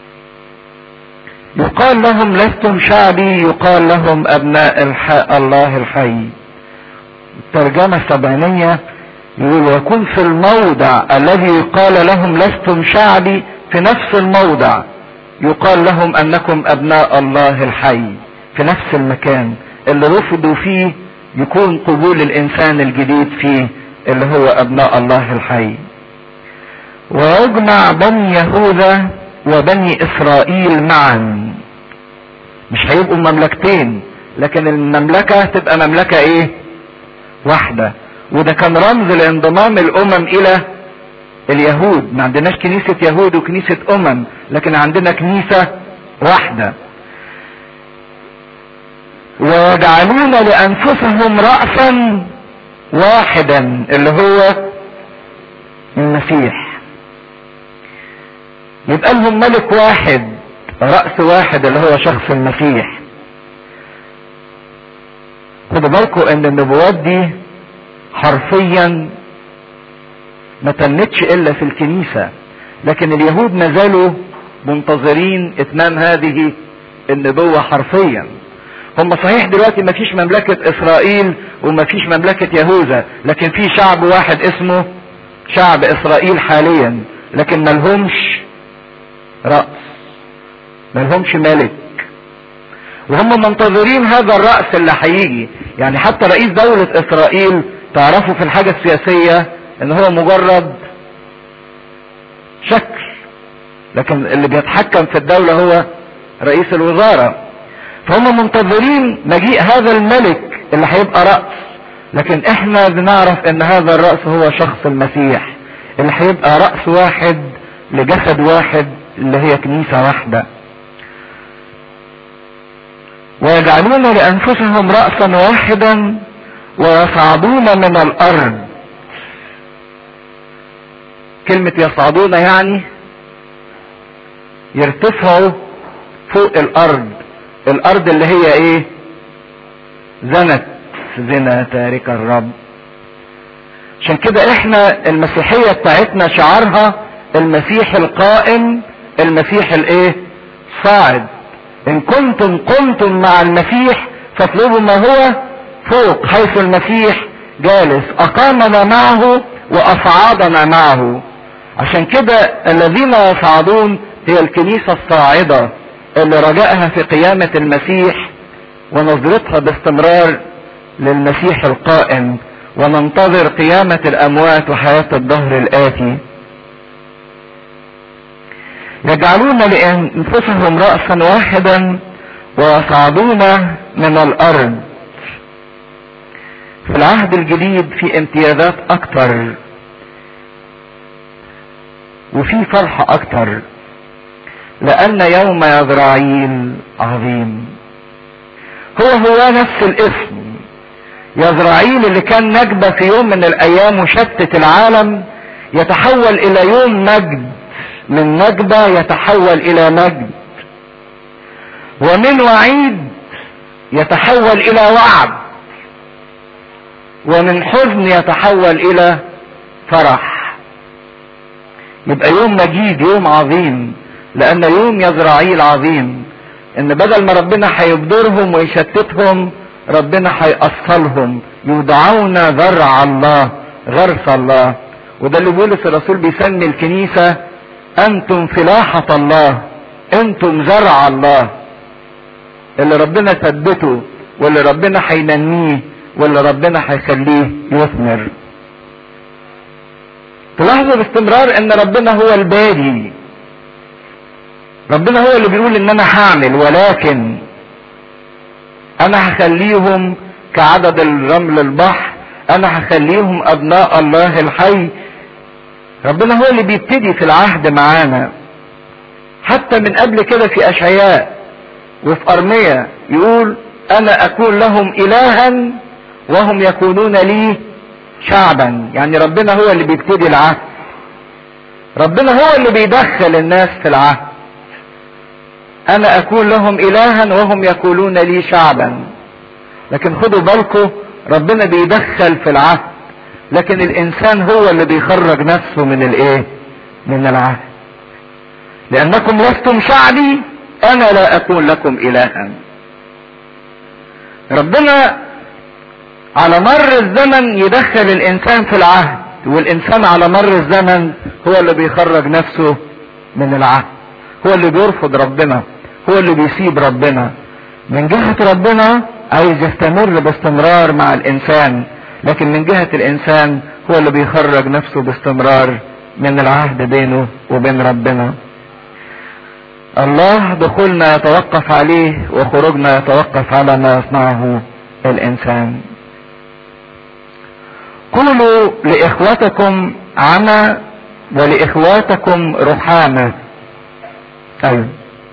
يقال لهم لستم شعبي يقال لهم ابناء الح... الله الحي الترجمة السبعينية يقول ويكون في الموضع الذي يقال لهم لستم شعبي في نفس الموضع يقال لهم انكم ابناء الله الحي في نفس المكان اللي رفضوا فيه يكون قبول الانسان الجديد فيه اللي هو ابناء الله الحي ويجمع بني يهوذا وبني اسرائيل معا مش هيبقوا مملكتين لكن المملكة تبقى مملكة ايه واحدة وده كان رمز لانضمام الامم الى اليهود ما عندناش كنيسة يهود وكنيسة امم لكن عندنا كنيسة واحدة ويجعلون لانفسهم رأسا واحدا اللي هو المسيح يبقى لهم ملك واحد رأس واحد اللي هو شخص المسيح خدوا بالكم ان النبوات دي حرفيا ما تمتش الا في الكنيسة لكن اليهود ما زالوا منتظرين اتمام هذه النبوة حرفيا هم صحيح دلوقتي ما فيش مملكة اسرائيل وما فيش مملكة يهوذا لكن في شعب واحد اسمه شعب اسرائيل حاليا لكن ملهمش رأس ملهمش ملك وهم منتظرين هذا الرأس اللي هيجي يعني حتى رئيس دولة اسرائيل تعرفوا في الحاجة السياسية ان هو مجرد شكل لكن اللي بيتحكم في الدولة هو رئيس الوزارة فهم منتظرين مجيء هذا الملك اللي هيبقى رأس لكن احنا بنعرف ان هذا الرأس هو شخص المسيح اللي هيبقى رأس واحد لجسد واحد اللي هي كنيسة واحدة ويجعلون لأنفسهم رأسا واحدا ويصعدون من الأرض كلمة يصعدون يعني يرتفعوا فوق الأرض الأرض اللي هي إيه زنت زنا تارك الرب عشان كده احنا المسيحية بتاعتنا شعارها المسيح القائم المسيح الايه صاعد ان كنتم قمتم مع المسيح فاطلبوا ما هو فوق حيث المسيح جالس اقامنا معه واصعدنا معه عشان كده الذين يصعدون هي الكنيسة الصاعدة اللي رجائها في قيامة المسيح ونظرتها باستمرار للمسيح القائم وننتظر قيامة الأموات وحياة الدهر الآتي يجعلون لأنفسهم رأسا واحدا ويصعدون من الأرض في العهد الجديد في امتيازات أكتر وفي فرحة أكتر لأن يوم يزرعيل عظيم هو هو نفس الاسم يزرعيل اللي كان نجبة في يوم من الايام وشتت العالم يتحول الى يوم مجد من نجبة يتحول الى مجد ومن وعيد يتحول الى وعد ومن حزن يتحول الى فرح يبقى يوم مجيد يوم عظيم لان يوم يزرعيل عظيم ان بدل ما ربنا هيبدرهم ويشتتهم ربنا هيأصلهم يوضعون ذرع الله غرس الله وده اللي بولس الرسول بيسمي الكنيسة انتم فلاحة الله انتم زرع الله اللي ربنا ثبته واللي ربنا هينميه واللي ربنا هيخليه يثمر تلاحظوا باستمرار ان ربنا هو البادي ربنا هو اللي بيقول ان انا هعمل ولكن انا هخليهم كعدد الرمل البحر انا هخليهم ابناء الله الحي ربنا هو اللي بيبتدي في العهد معانا حتى من قبل كده في اشعياء وفي ارميا يقول انا اكون لهم الها وهم يكونون لي شعبا يعني ربنا هو اللي بيبتدي العهد ربنا هو اللي بيدخل الناس في العهد انا اكون لهم الها وهم يكونون لي شعبا لكن خدوا بالكم ربنا بيدخل في العهد لكن الانسان هو اللي بيخرج نفسه من الايه من العهد لانكم لستم شعبي انا لا اكون لكم الها ربنا على مر الزمن يدخل الانسان في العهد والانسان على مر الزمن هو اللي بيخرج نفسه من العهد هو اللي بيرفض ربنا هو اللي بيسيب ربنا من جهة ربنا عايز يستمر باستمرار مع الانسان لكن من جهة الانسان هو اللي بيخرج نفسه باستمرار من العهد بينه وبين ربنا الله دخولنا يتوقف عليه وخروجنا يتوقف على ما يصنعه الانسان قولوا لاخوتكم عمى ولاخواتكم رحامة ايوه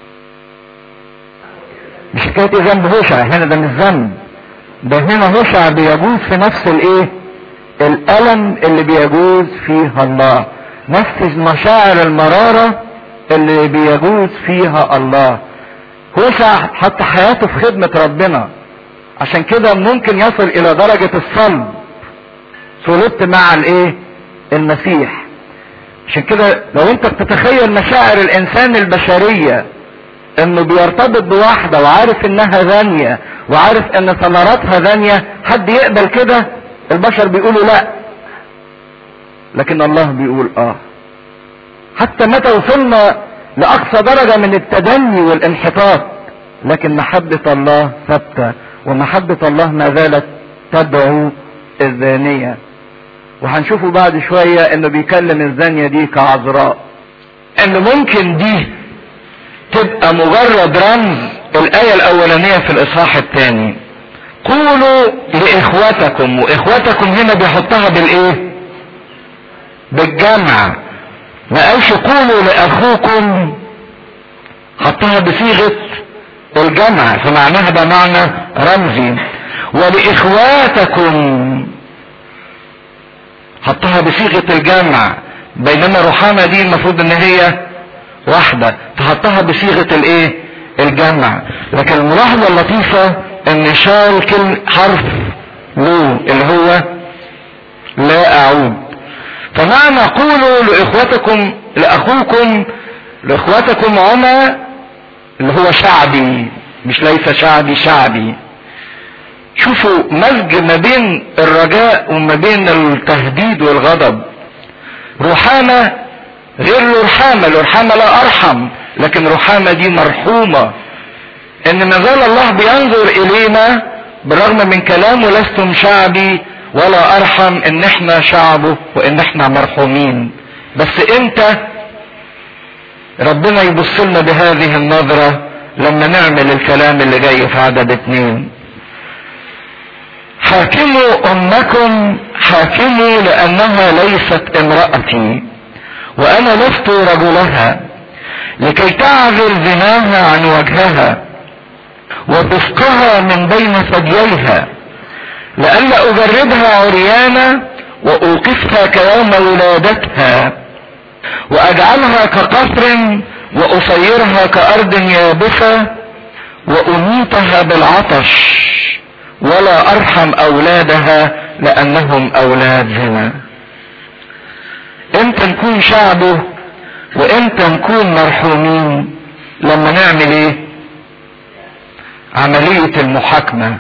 مش حكاية ذنب هوشع هنا ده مش ذنب ده هنا هوشع بيجوز في نفس الايه الالم اللي بيجوز فيها الله نفس مشاعر المرارة اللي بيجوز فيها الله هوشع حط حياته في خدمة ربنا عشان كده ممكن يصل الى درجة الصلب صلبت مع الايه المسيح عشان كده لو انت بتتخيل مشاعر الانسان البشرية انه بيرتبط بواحدة وعارف انها ذانية وعارف ان ثمراتها ذانية حد يقبل كده البشر بيقولوا لا لكن الله بيقول اه حتى متى وصلنا لاقصى درجة من التدني والانحطاط لكن محبة الله ثابتة ومحبة الله ما زالت تدعو الزانية وهنشوفه بعد شوية انه بيكلم الزانية دي كعذراء ان ممكن دي تبقى مجرد رمز الآية الأولانية في الإصحاح الثاني قولوا لإخوتكم وإخوتكم هنا بيحطها بالإيه؟ بالجمع ما قالش قولوا لأخوكم حطها بصيغة الجمع فمعناها ده معنى رمزي ولإخواتكم حطها بصيغة الجمع بينما رحامة دي المفروض ان هي واحدة تحطها بصيغة الايه الجمع لكن الملاحظة اللطيفة ان شال كل حرف لو اللي هو لا اعود فمعنى قولوا لاخوتكم لاخوكم لاخوتكم عمى اللي هو شعبي مش ليس شعبي شعبي شوفوا مزج ما بين الرجاء وما بين التهديد والغضب رحامة غير الرحامة الرحامة لا ارحم لكن رحامة دي مرحومة ان ما زال الله بينظر الينا بالرغم من كلامه لستم شعبي ولا ارحم ان احنا شعبه وان احنا مرحومين بس امتى ربنا يبص لنا بهذه النظرة لما نعمل الكلام اللي جاي في عدد اتنين حاكموا امكم حاكموا لانها ليست امرأتي وانا لست رجلها لكي تعزل زناها عن وجهها وتسقها من بين ثدييها لئلا اجردها عريانة واوقفها كيوم ولادتها واجعلها كقصر واصيرها كارض يابسة واميتها بالعطش ولا ارحم اولادها لانهم اولاد زنا امتى نكون شعبه وامتى نكون مرحومين لما نعمل ايه عملية المحاكمة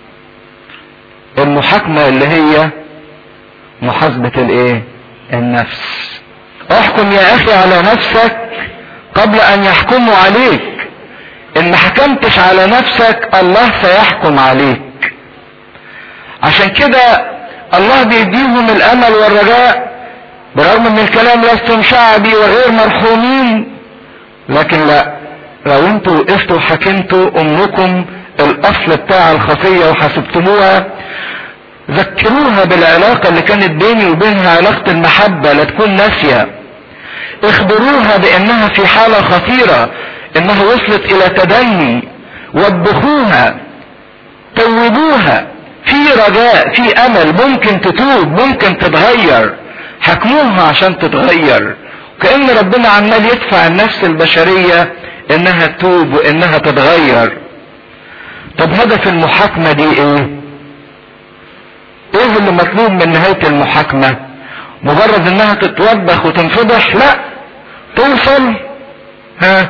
المحاكمة اللي هي محاسبة الايه النفس احكم يا اخي على نفسك قبل ان يحكموا عليك ان ما حكمتش على نفسك الله سيحكم عليك عشان كده الله بيديهم الامل والرجاء برغم ان الكلام لستم شعبي وغير مرحومين لكن لا لو انتوا وقفتوا وحكمتوا امكم الاصل بتاع الخطية وحسبتموها ذكروها بالعلاقة اللي كانت بيني وبينها علاقة المحبة لا تكون ناسية اخبروها بانها في حالة خطيرة انها وصلت الى تدني وبخوها توبوها في رجاء في امل ممكن تتوب ممكن تتغير حكموها عشان تتغير كأن ربنا عمال يدفع النفس البشرية انها تتوب وانها تتغير طب هدف المحاكمة دي ايه ايه اللي مطلوب من نهاية المحاكمة مجرد انها تتوبخ وتنفضح لا توصل ها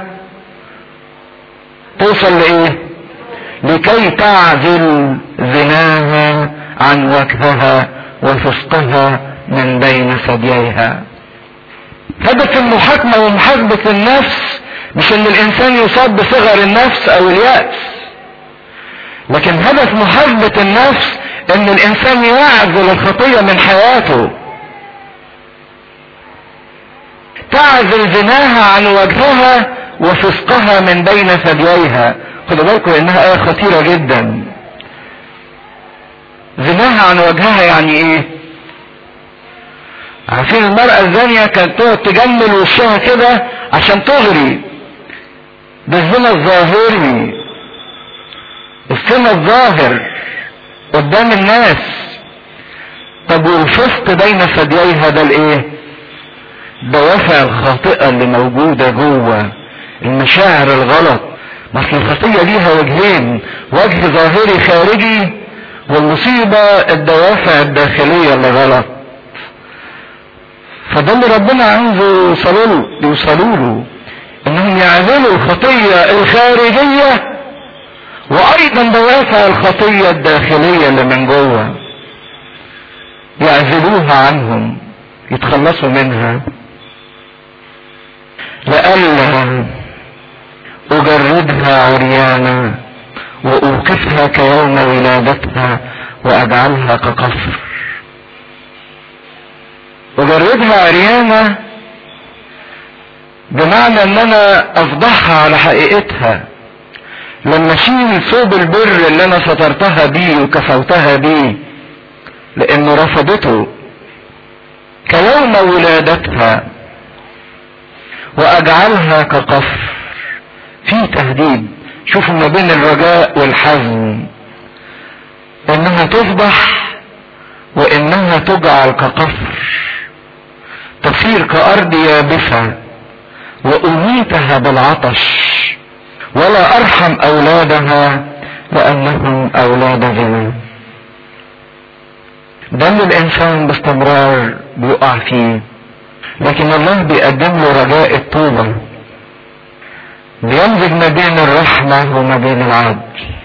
توصل لايه لكي تعزل زناها عن وجهها وفسقها من بين ثدييها هدف المحاكمة ومحاسبة النفس مش ان الانسان يصاب بصغر النفس او اليأس لكن هدف محاسبة النفس ان الانسان يعزل الخطية من حياته تعزل زناها عن وجهها وفسقها من بين ثدييها خدوا بالكم انها ايه خطيرة جدا زناها عن وجهها يعني ايه عارفين المرأة الزانية كانت تقعد تجمل وشها كده عشان تغري ده الزنا الظاهري الزنا الظاهر قدام الناس طب والفسق بين ثدييها ده الايه دوافع الخاطئة اللي موجودة جوه المشاعر الغلط ما اصل الخطية ليها وجهين وجه ظاهري خارجي والمصيبة الدوافع الداخلية اللي غلط فده اللي ربنا عايزه يوصلوا له يوصلوا له انهم يعزلوا الخطية الخارجية وايضا دوافع الخطية الداخلية اللي من جوه يعزلوها عنهم يتخلصوا منها لئلا اجردها عريانا واوقفها كيوم ولادتها واجعلها كقصر اجردها عريانة بمعنى ان انا افضحها على حقيقتها لما اشيل ثوب البر اللي انا سترتها بيه وكفوتها بيه لانه رفضته كيوم ولادتها واجعلها كقصر في تهديد شوفوا ما بين الرجاء والحزن انها تفضح وانها تجعل كقصر تصير كأرض يابسة وأميتها بالعطش ولا أرحم أولادها لأنهم أولاد زنا ده اللي الإنسان باستمرار بيقع فيه لكن الله بيقدم له رجاء التوبة بيمزج ما بين الرحمة وما بين العدل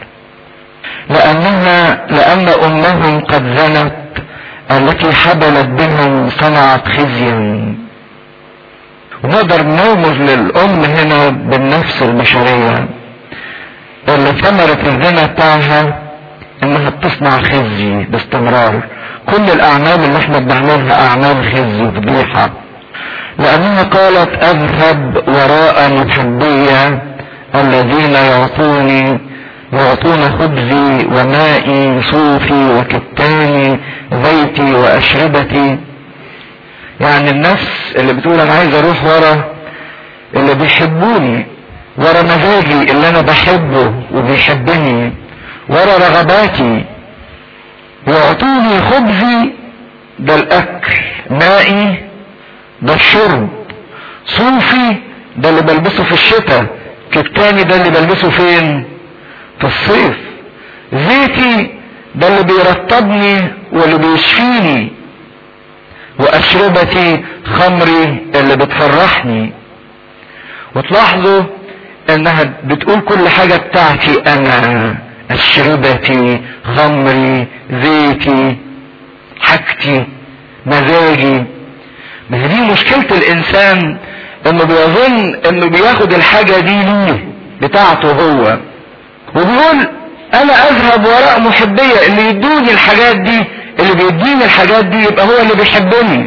لأنها لأن أمهم قد زنت التي حبلت بهم صنعت خزيا ونقدر نرمز للأم هنا بالنفس البشرية اللي ثمرة الزنا بتاعها انها بتصنع خزي باستمرار كل الاعمال اللي احنا بنعملها اعمال خزي وفضيحة لانها قالت اذهب وراء محبية الذين يعطوني يعطون خبزي ومائي صوفي وكتاني زيتي واشربتي يعني الناس اللي بتقول انا عايز اروح ورا اللي بيحبوني ورا مزاجي اللي انا بحبه وبيحبني ورا رغباتي يعطوني خبزي ده الاكل مائي ده الشرب صوفي ده اللي بلبسه في الشتاء كتاني ده اللي بلبسه فين في الصيف زيتي ده اللي بيرطبني واللي بيشفيني واشربتي خمري اللي بتفرحني وتلاحظوا انها بتقول كل حاجة بتاعتي انا اشربتي خمري زيتي حاجتي مزاجي ما هي دي مشكلة الانسان انه بيظن انه بياخد الحاجة دي ليه بتاعته هو وبيقول انا اذهب وراء محبية اللي يدوني الحاجات دي اللي بيديني الحاجات دي يبقى هو اللي بيحبني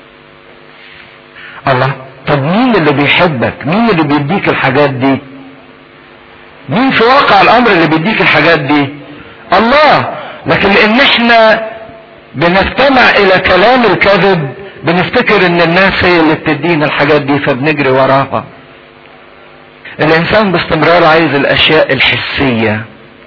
الله طب مين اللي بيحبك مين اللي بيديك الحاجات دي مين في واقع الامر اللي بيديك الحاجات دي الله لكن لان احنا بنستمع الى كلام الكذب بنفتكر ان الناس هي اللي بتدينا الحاجات دي فبنجري وراها الانسان باستمرار عايز الاشياء الحسية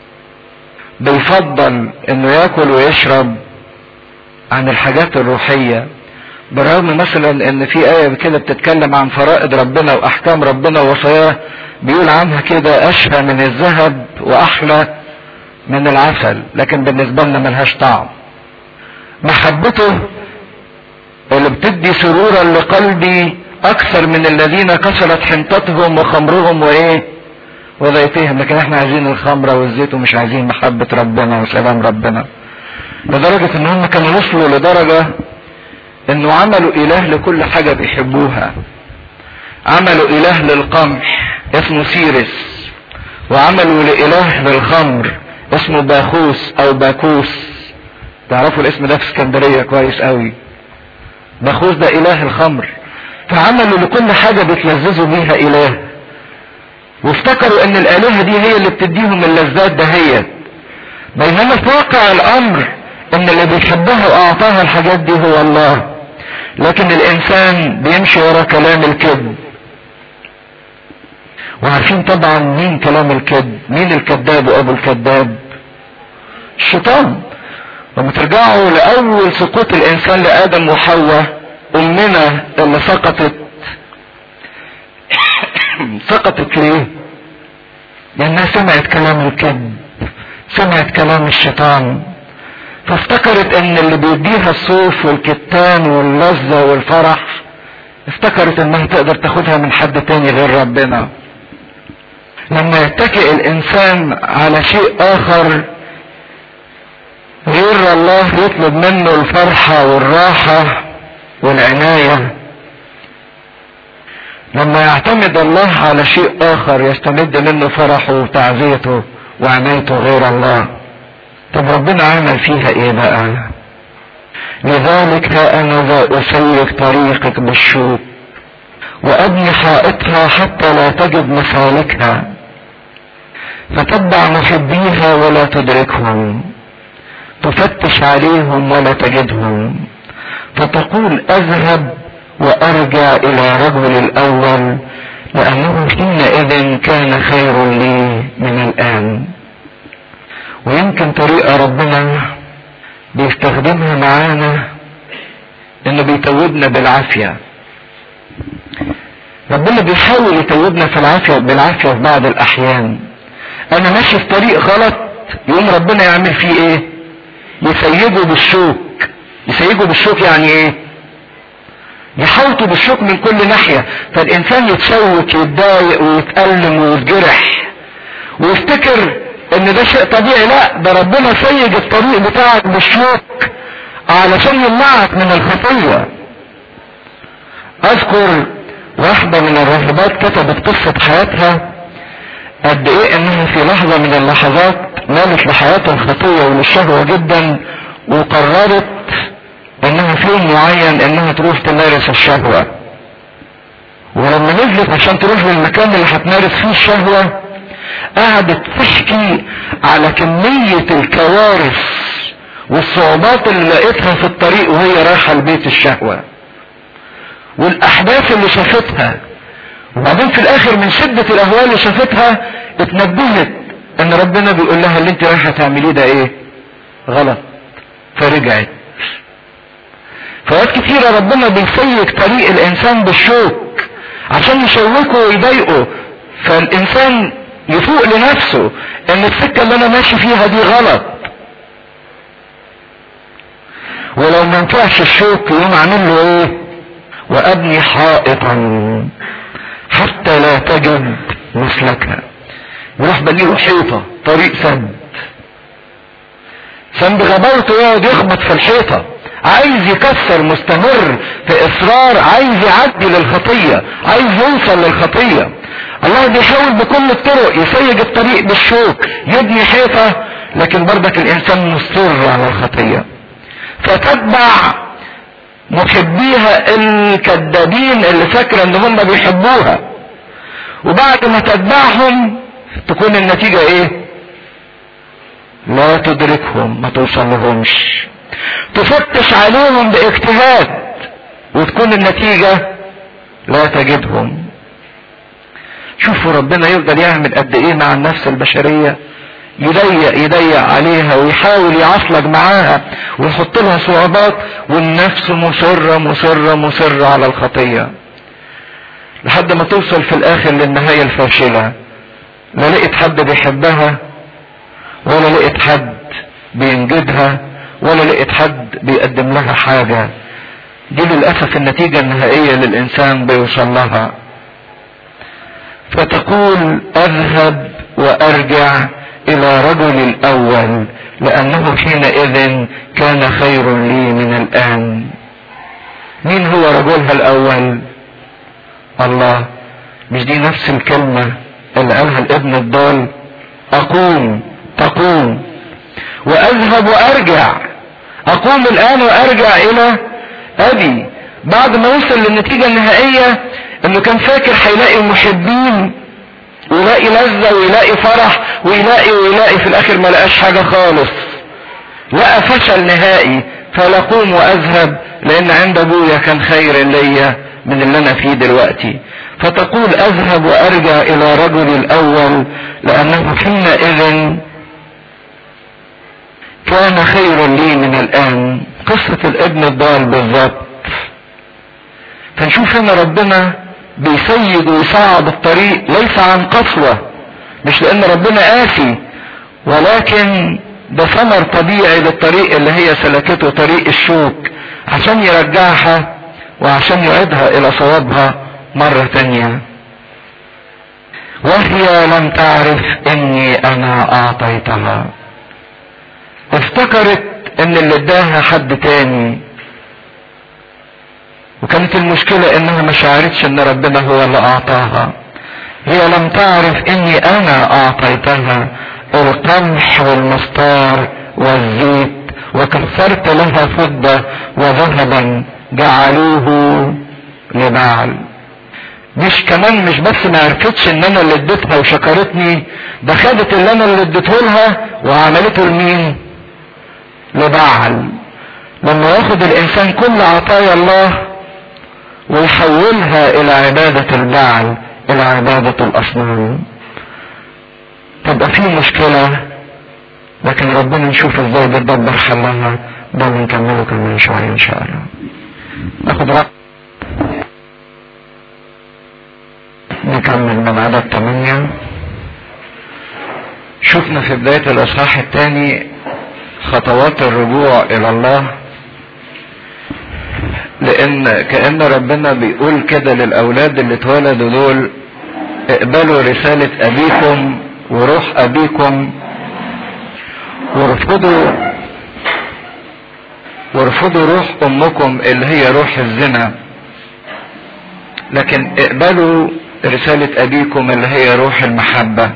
بيفضل انه ياكل ويشرب عن الحاجات الروحية بالرغم مثلا ان في آية كده بتتكلم عن فرائض ربنا واحكام ربنا ووصاياه بيقول عنها كده اشهى من الذهب واحلى من العسل لكن بالنسبة لنا ملهاش طعم محبته اللي بتدي سرورا لقلبي اكثر من الذين كسرت حنطتهم وخمرهم وايه وزيتهم لكن احنا عايزين الخمرة والزيت ومش عايزين محبة ربنا وسلام ربنا لدرجة ان هم كانوا وصلوا لدرجة انه عملوا اله لكل حاجة بيحبوها عملوا اله للقمح اسمه سيرس وعملوا لإله للخمر اسمه باخوس او باكوس تعرفوا الاسم ده في اسكندرية كويس قوي باخوس ده اله الخمر فعملوا لكل حاجة بيتلذذوا بيها اله وافتكروا ان الالهة دي هي اللي بتديهم اللذات دهيت بينما في واقع الامر ان اللي بيحبها واعطاها الحاجات دي هو الله لكن الانسان بيمشي ورا كلام الكذب وعارفين طبعا مين كلام الكذب مين الكذاب وابو الكذاب الشيطان لما ترجعوا لاول سقوط الانسان لادم وحواء امنا اللي سقطت سقطت ليه لانها سمعت كلام الكذب سمعت كلام الشيطان فافتكرت ان اللي بيديها الصوف والكتان واللذة والفرح افتكرت انها تقدر تاخدها من حد تاني غير ربنا لما يتكئ الانسان على شيء اخر غير الله يطلب منه الفرحة والراحة والعناية لما يعتمد الله على شيء اخر يستمد منه فرحه وتعزيته وعنايته غير الله طب ربنا عمل فيها ايه بقى لذلك ها انا ذا اسلك طريقك بالشوك وابني حائطها حتى لا تجد مسالكها فتتبع محبيها ولا تدركهم تفتش عليهم ولا تجدهم فتقول اذهب وارجع الى رجل الاول لانه حينئذ كان خير لي من الان ويمكن طريقة ربنا بيستخدمها معانا انه بيتوبنا بالعافية ربنا بيحاول يتوبنا في العافية بالعافية في بعض الاحيان انا ماشي في طريق غلط يقوم ربنا يعمل فيه ايه يسيبه بالشوك يسيبه بالشوك يعني ايه يحوطه بالشوك من كل ناحية فالانسان يتشوك يتضايق ويتألم ويتجرح ويفتكر ان ده شيء طبيعي لا ده ربنا سيد الطريق بتاعك بالشوك علشان يمنعك من الخطية اذكر واحدة من الراهبات كتبت قصة حياتها قد ايه انها في لحظة من اللحظات مالت لحياتها الخطية وللشهوة جدا وقررت انها في يوم معين انها تروح تمارس الشهوة ولما نزلت عشان تروح للمكان اللي هتمارس فيه الشهوة قعدت تحكي على كمية الكوارث والصعوبات اللي لقيتها في الطريق وهي رايحة لبيت الشهوة والاحداث اللي شافتها وبعدين في الاخر من شدة الاهوال اللي شافتها اتنبهت ان ربنا بيقول لها اللي انت رايحة تعمليه ده ايه غلط فرجعت فوقت كتيرة ربنا بيسيك طريق الانسان بالشوك عشان يشوكه ويضايقه فالانسان يفوق لنفسه ان السكة اللي انا ماشي فيها دي غلط ولو ما ينفعش الشوك يقوم عامل له ايه وابني حائطا حتى لا تجد مسلكها يروح بنيه حيطة طريق سد سند غباوته يقعد يخبط في الحيطة عايز يكسر مستمر في اصرار عايز يعدي للخطية عايز يوصل للخطية الله بيحاول بكل الطرق يسيج الطريق بالشوك يبني حيطة لكن برضك الانسان مصر على الخطية فتتبع محبيها الكذابين اللي فاكرة ان هم بيحبوها وبعد ما تتبعهم تكون النتيجة ايه لا تدركهم ما توصل لهمش تفتش عليهم باجتهاد وتكون النتيجة لا تجدهم شوفوا ربنا يفضل يعمل قد ايه مع النفس البشرية يضيق يضيق عليها ويحاول يعصلج معاها ويحط لها صعوبات والنفس مصرة مصرة مصرة على الخطية لحد ما توصل في الاخر للنهاية الفاشلة لا لقيت حد بيحبها ولا لقيت حد بينجدها ولا لقيت حد بيقدم لها حاجة دي للأسف النتيجة النهائية للإنسان بيوصل لها فتقول أذهب وأرجع إلى رجل الأول لأنه حينئذ كان خير لي من الآن مين هو رجلها الأول الله مش دي نفس الكلمة اللي قالها الابن الضال أقوم تقوم وأذهب وأرجع أقوم الآن وأرجع إلى أبي بعد ما وصل للنتيجة النهائية إنه كان فاكر هيلاقي محبين ويلاقي لذة ويلاقي فرح ويلاقي ويلاقي في الآخر ما لقاش حاجة خالص لقى فشل نهائي فلا قوم وأذهب لأن عند أبويا كان خير ليا من اللي أنا فيه دلوقتي فتقول أذهب وأرجع إلى رجل الأول لأنه حينئذ كان خير لي من الآن قصة الابن الضال بالظبط فنشوف هنا ربنا بيسيد ويصعد الطريق ليس عن قسوة مش لأن ربنا قاسي ولكن ده ثمر طبيعي للطريق اللي هي سلكته طريق الشوك عشان يرجعها وعشان يعيدها إلى صوابها مرة تانية وهي لم تعرف اني انا اعطيتها افتكرت ان اللي اداها حد تاني وكانت المشكلة انها ما شعرتش ان ربنا هو اللي اعطاها هي لم تعرف اني انا اعطيتها القمح والمستار والزيت وكثرت لها فضة وذهبا جعلوه لبعل مش كمان مش بس ما عرفتش ان انا اللي اديتها وشكرتني ده خدت اللي انا اللي اديته لها وعملته لمين لبعل لما ياخد الانسان كل عطايا الله ويحولها الى عبادة البعل الى عبادة الاصنام تبقى في مشكلة لكن ربنا نشوف ازاي بتدبر حلها ده اللي نكمله كمان شوية ان شاء الله ناخد رقم نكمل من عدد 8 شفنا في بداية الإصحاح الثاني خطوات الرجوع إلى الله لأن كأن ربنا بيقول كده للأولاد اللي اتولدوا دول اقبلوا رسالة أبيكم وروح أبيكم وارفضوا وارفضوا روح أمكم اللي هي روح الزنا لكن اقبلوا رسالة أبيكم اللي هي روح المحبة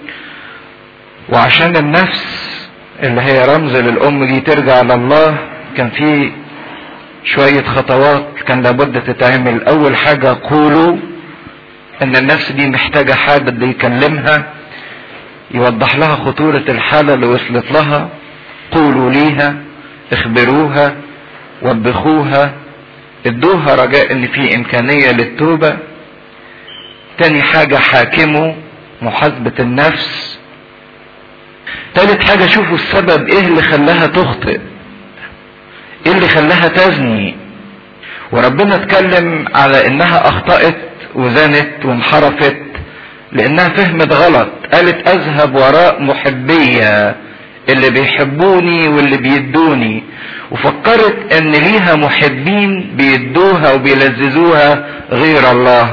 وعشان النفس اللي هي رمز للأم دي ترجع لله كان في شوية خطوات كان لابد تتعمل أول حاجة قولوا إن النفس دي محتاجة حد يكلمها يوضح لها خطورة الحالة اللي وصلت لها قولوا ليها اخبروها وبخوها ادوها رجاء ان في امكانية للتوبة تاني حاجة حاكموا محاسبة النفس تالت حاجة شوفوا السبب ايه اللي خلاها تخطئ ايه اللي خلاها تزني وربنا اتكلم على انها اخطأت وزنت وانحرفت لانها فهمت غلط قالت اذهب وراء محبية اللي بيحبوني واللي بيدوني وفكرت ان ليها محبين بيدوها وبيلذذوها غير الله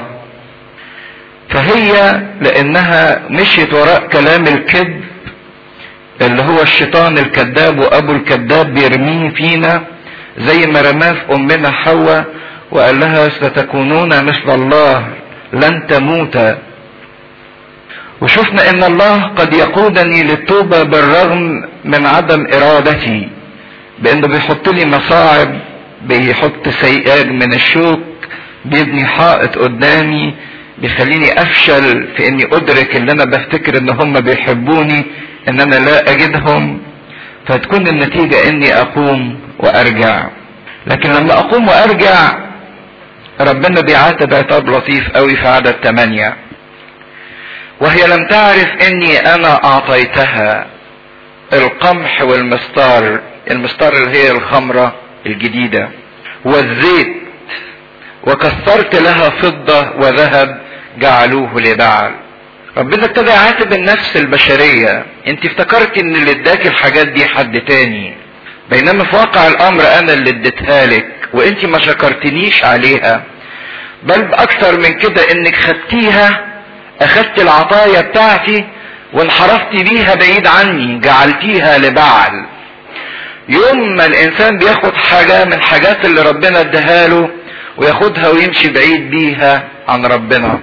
فهي لانها مشيت وراء كلام الكذب اللي هو الشيطان الكذاب وابو الكذاب بيرميه فينا زي ما رماه في امنا حواء وقال لها ستكونون مثل الله لن تموت وشفنا ان الله قد يقودني للتوبة بالرغم من عدم ارادتي بانه بيحط لي مصاعب بيحط سيئات من الشوك بيبني حائط قدامي بيخليني افشل في اني ادرك ان انا بفتكر ان هم بيحبوني ان انا لا اجدهم فتكون النتيجة اني اقوم وارجع لكن لما اقوم وارجع ربنا بيعاتب عتاب لطيف قوي في عدد ثمانية وهي لم تعرف اني انا اعطيتها القمح والمستار المستار اللي هي الخمرة الجديدة والزيت وكسرت لها فضة وذهب جعلوه لبعل ربنا ابتدى يعاتب النفس البشرية انت افتكرت ان اللي اداك الحاجات دي حد تاني بينما في واقع الامر انا اللي اديتها لك وانت ما شكرتنيش عليها بل باكثر من كده انك خدتيها اخدت العطايا بتاعتي وانحرفت بيها بعيد عني جعلتيها لبعل يوم ما الانسان بياخد حاجة من حاجات اللي ربنا اداها له وياخدها ويمشي بعيد بيها عن ربنا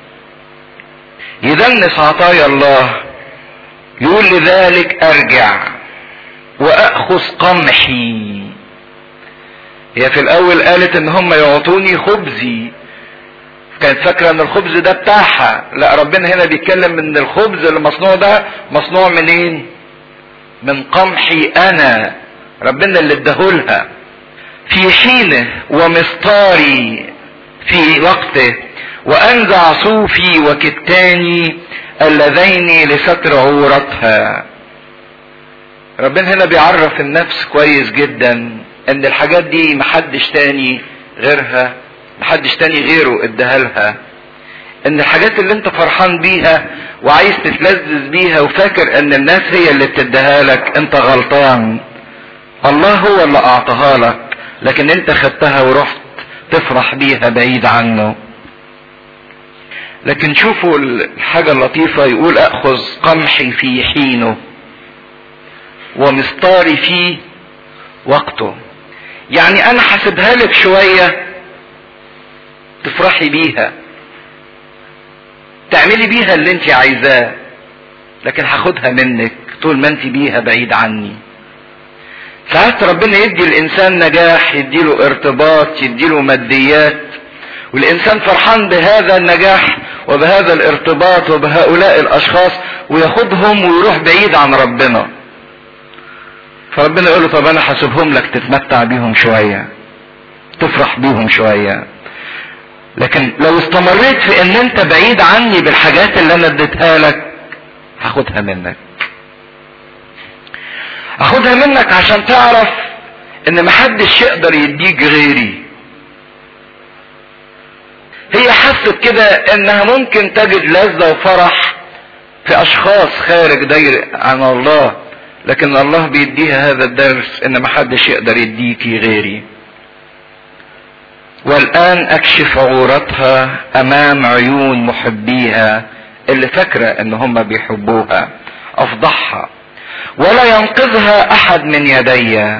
يدنس عطايا الله يقول لذلك ارجع واخذ قمحي هي في الاول قالت ان هم يعطوني خبزي كانت فاكره ان الخبز ده بتاعها لا ربنا هنا بيتكلم ان الخبز اللي مصنوع ده مصنوع منين من قمحي انا ربنا اللي اداهولها في حينه ومسطاري في وقته وانزع صوفي وكتاني اللذين لستر عورتها ربنا هنا بيعرف النفس كويس جدا ان الحاجات دي محدش تاني غيرها محدش تاني غيره اداها لها ان الحاجات اللي انت فرحان بيها وعايز تتلذذ بيها وفاكر ان الناس هي اللي بتديها لك انت غلطان الله هو اللي اعطاها لك لكن انت خدتها ورحت تفرح بيها بعيد عنه لكن شوفوا الحاجة اللطيفة يقول اخذ قمحي في حينه ومسطاري في وقته يعني انا حاسبها لك شوية تفرحي بيها تعملي بيها اللي انت عايزاه لكن هاخدها منك طول ما انت بيها بعيد عني ساعات ربنا يدي الانسان نجاح يديله ارتباط يديله ماديات والانسان فرحان بهذا النجاح وبهذا الارتباط وبهؤلاء الاشخاص وياخدهم ويروح بعيد عن ربنا فربنا يقول له طب انا هسيبهم لك تتمتع بيهم شويه تفرح بيهم شويه لكن لو استمريت في ان انت بعيد عني بالحاجات اللي انا اديتها لك هاخدها منك هاخدها منك عشان تعرف ان محدش يقدر يديك غيري هي حست كده انها ممكن تجد لذة وفرح في اشخاص خارج داير عن الله لكن الله بيديها هذا الدرس ان محدش يقدر يديكي غيري والان اكشف عورتها امام عيون محبيها اللي فاكرة ان هم بيحبوها افضحها ولا ينقذها احد من يدي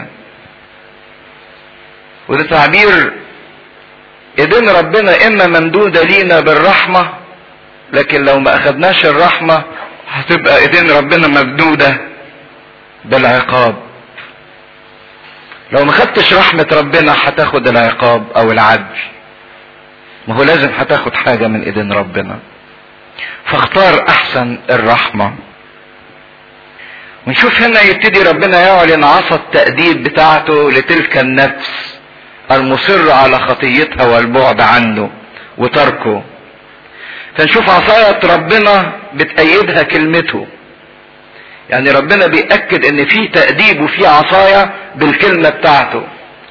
وده تعبير ايدين ربنا اما ممدودة لينا بالرحمة لكن لو ما اخدناش الرحمة هتبقى ايدين ربنا ممدودة بالعقاب لو ما خدتش رحمة ربنا هتاخد العقاب او العدل ما هو لازم هتاخد حاجة من ايدين ربنا فاختار احسن الرحمة ونشوف هنا يبتدي ربنا يعلن عصا التأديب بتاعته لتلك النفس المصر على خطيتها والبعد عنه وتركه فنشوف عصاية ربنا بتأيدها كلمته يعني ربنا بيأكد ان في تأديب وفي عصاية بالكلمة بتاعته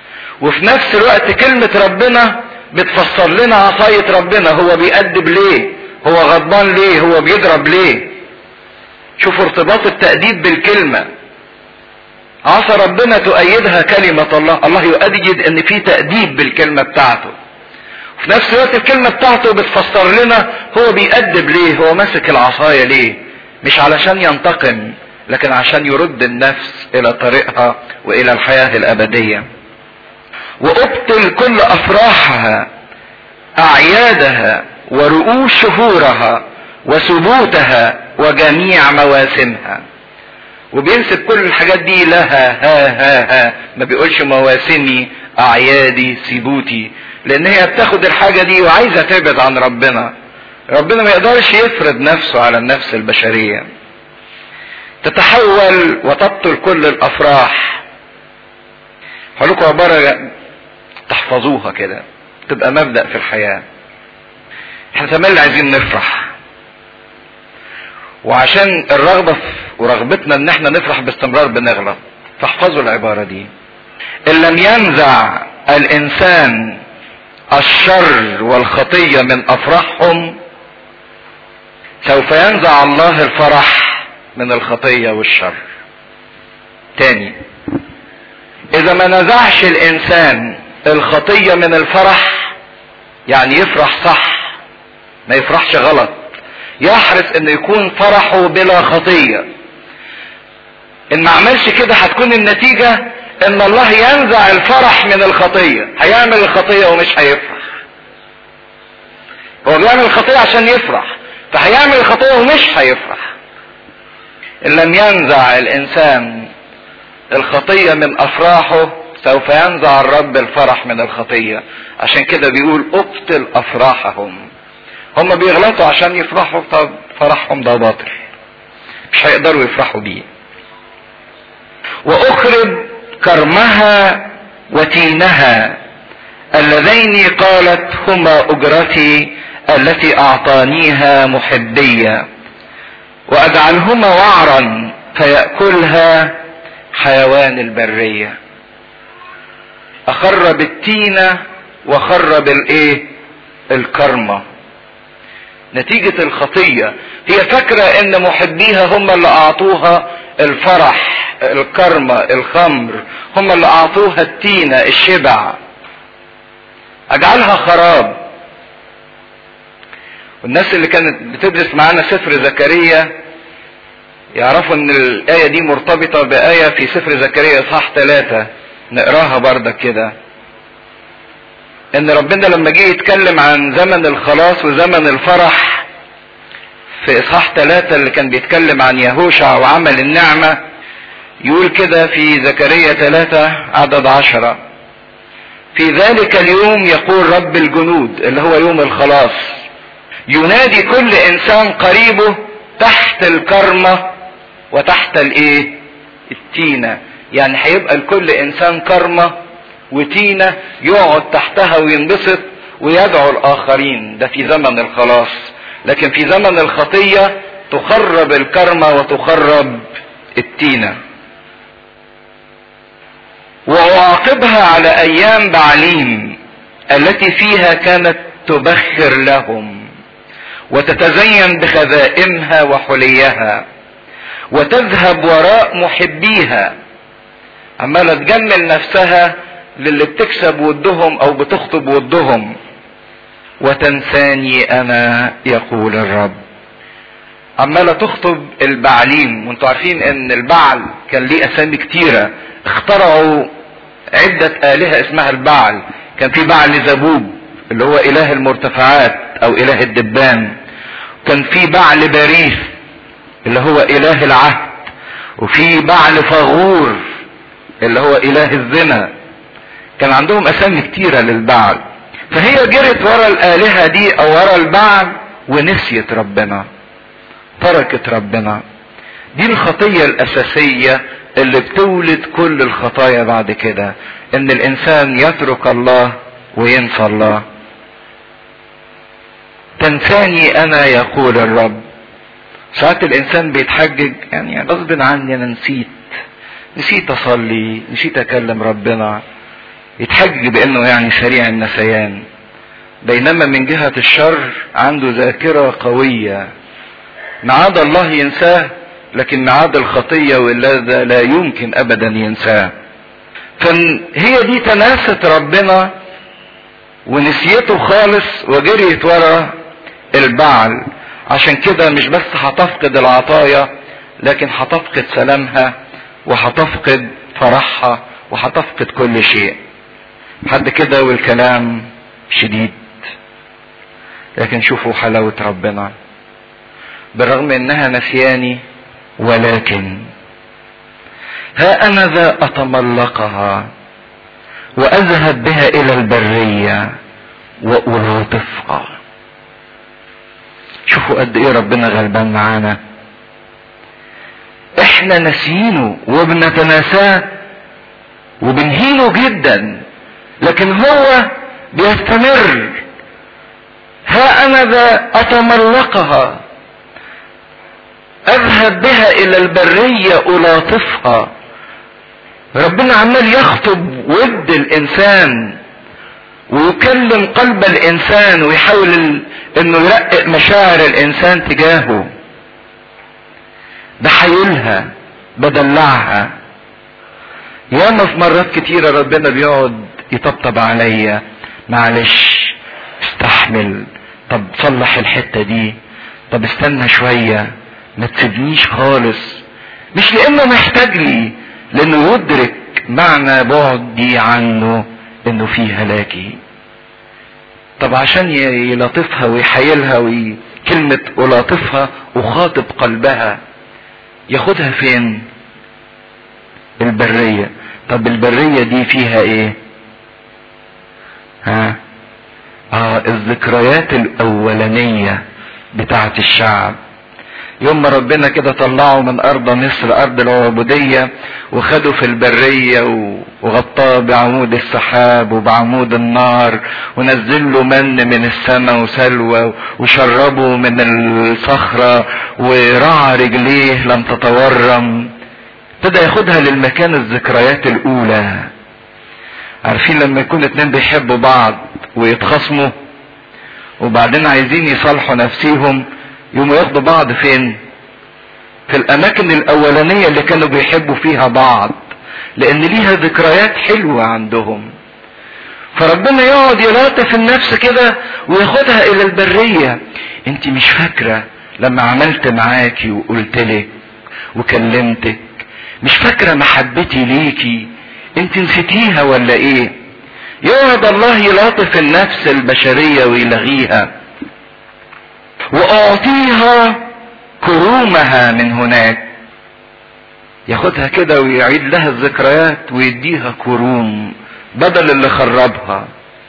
وفي نفس الوقت كلمة ربنا بتفسر لنا عصاية ربنا هو بيأدب ليه هو غضبان ليه هو بيضرب ليه شوفوا ارتباط التأديب بالكلمة عصى ربنا تؤيدها كلمة الله الله يؤيد ان في تأديب بالكلمة بتاعته في نفس الوقت الكلمة بتاعته بتفسر لنا هو بيأدب ليه هو ماسك العصاية ليه مش علشان ينتقم لكن عشان يرد النفس الى طريقها والى الحياة الابدية وابطل كل افراحها اعيادها ورؤوس شهورها وثبوتها وجميع مواسمها وبينسب كل الحاجات دي لها ها ها ها ما بيقولش مواسمي اعيادي ثبوتي لان هي بتاخد الحاجة دي وعايزة تبعد عن ربنا ربنا ما يقدرش يفرض نفسه على النفس البشرية تتحول وتبطل كل الافراح هقول عبارة تحفظوها كده تبقى مبدأ في الحياة احنا تملي عايزين نفرح وعشان الرغبة ورغبتنا ان احنا نفرح باستمرار بنغلط فاحفظوا العبارة دي ان لم ينزع الانسان الشر والخطية من افراحهم سوف ينزع الله الفرح من الخطية والشر تاني اذا ما نزعش الانسان الخطية من الفرح يعني يفرح صح ما يفرحش غلط يحرص ان يكون فرحه بلا خطية ان ما عملش كده هتكون النتيجة ان الله ينزع الفرح من الخطية هيعمل الخطية ومش هيفرح هو بيعمل الخطية عشان يفرح فهيعمل الخطية ومش هيفرح ان لم ينزع الانسان الخطية من افراحه سوف ينزع الرب الفرح من الخطية عشان كده بيقول ابطل افراحهم هم بيغلطوا عشان يفرحوا طب فرحهم ده باطل مش هيقدروا يفرحوا بيه واخرب كرمها وتينها اللذين قالت هما اجرتي التي اعطانيها محبية واجعلهما وعرا فيأكلها حيوان البرية اخرب التينة وخرب الايه الكرمة نتيجة الخطية هي فاكرة ان محبيها هم اللي اعطوها الفرح الكرمة الخمر هم اللي اعطوها التينة الشبع اجعلها خراب والناس اللي كانت بتدرس معانا سفر زكريا يعرفوا ان الآية دي مرتبطة بآية في سفر زكريا اصحاح ثلاثة نقراها بردك كده ان ربنا لما جه يتكلم عن زمن الخلاص وزمن الفرح في اصحاح ثلاثة اللي كان بيتكلم عن يهوشع وعمل النعمة يقول كده في زكريا ثلاثة عدد عشرة في ذلك اليوم يقول رب الجنود اللي هو يوم الخلاص ينادي كل انسان قريبه تحت الكرمة وتحت الايه التينة يعني هيبقى لكل انسان كرمة وتينة يقعد تحتها وينبسط ويدعو الاخرين ده في زمن الخلاص لكن في زمن الخطية تخرب الكرمة وتخرب التينة وأعاقبها على أيام بعليم التي فيها كانت تبخر لهم وتتزين بخذائمها وحليها وتذهب وراء محبيها عمالة تجمل نفسها للي بتكسب ودهم او بتخطب ودهم وتنساني انا يقول الرب عمالة تخطب البعليم وانتوا عارفين ان البعل كان ليه اسامي كتيرة اخترعوا عدة آلهة اسمها البعل كان في بعل زبوب اللي هو اله المرتفعات او اله الدبان كان في بعل باريس اللي هو اله العهد وفي بعل فغور اللي هو اله الزنا كان عندهم اسامي كتيرة للبعل فهي جرت ورا الالهة دي او ورا البعل ونسيت ربنا تركت ربنا دي الخطية الاساسية اللي بتولد كل الخطايا بعد كده ان الانسان يترك الله وينسى الله تنساني انا يقول الرب ساعات الانسان بيتحجج يعني غصب عني انا نسيت نسيت اصلي نسيت اكلم ربنا يتحجج بانه يعني سريع النسيان بينما من جهة الشر عنده ذاكرة قوية معاد الله ينساه لكن معاد الخطية واللذة لا يمكن ابدا ينساه فهي دي تناسة ربنا ونسيته خالص وجريت ورا البعل عشان كده مش بس هتفقد العطايا لكن هتفقد سلامها وهتفقد فرحها وهتفقد كل شيء حد كده والكلام شديد لكن شوفوا حلاوة ربنا بالرغم انها نسياني ولكن ها انا ذا اتملقها واذهب بها الى البرية والاطفها شوفوا قد ايه ربنا غلبان معانا احنا ناسيينه وبنتناساه وبنهينه جدا لكن هو بيستمر ها انا ذا اتملقها اذهب بها الى البرية الاطفها ربنا عمال يخطب ود الانسان ويكلم قلب الانسان ويحاول انه يرقق مشاعر الانسان تجاهه بحيلها بدلعها ياما في مرات كتيرة ربنا بيقعد يطبطب عليا معلش استحمل طب صلح الحتة دي طب استنى شوية ما تسيبنيش خالص مش لانه محتاج لي لانه يدرك معنى بعدي عنه انه فيه هلاكي طب عشان يلطفها ويحايلها وكلمة ألاطفها وخاطب قلبها ياخدها فين البرية طب البرية دي فيها ايه ها اه الذكريات الاولانية بتاعت الشعب يوم ما ربنا كده طلعه من ارض مصر ارض العبودية وخده في البرية وغطاه بعمود السحاب وبعمود النار ونزل له من من السماء وسلوى وشربه من الصخرة ورعى رجليه لم تتورم ابتدى ياخدها للمكان الذكريات الاولى عارفين لما يكون اتنين بيحبوا بعض ويتخاصموا وبعدين عايزين يصالحوا نفسيهم يقوموا ياخدوا بعض فين في الاماكن الاولانيه اللي كانوا بيحبوا فيها بعض لان ليها ذكريات حلوه عندهم فربنا يقعد يلاطف النفس كده وياخدها الى البريه انت مش فاكره لما عملت معاكي وقلت لك وكلمتك مش فاكره محبتي ليكي انت نسيتيها ولا ايه يقعد الله يلاطف النفس البشريه ويلغيها واعطيها كرومها من هناك ياخدها كده ويعيد لها الذكريات ويديها كروم بدل اللي خربها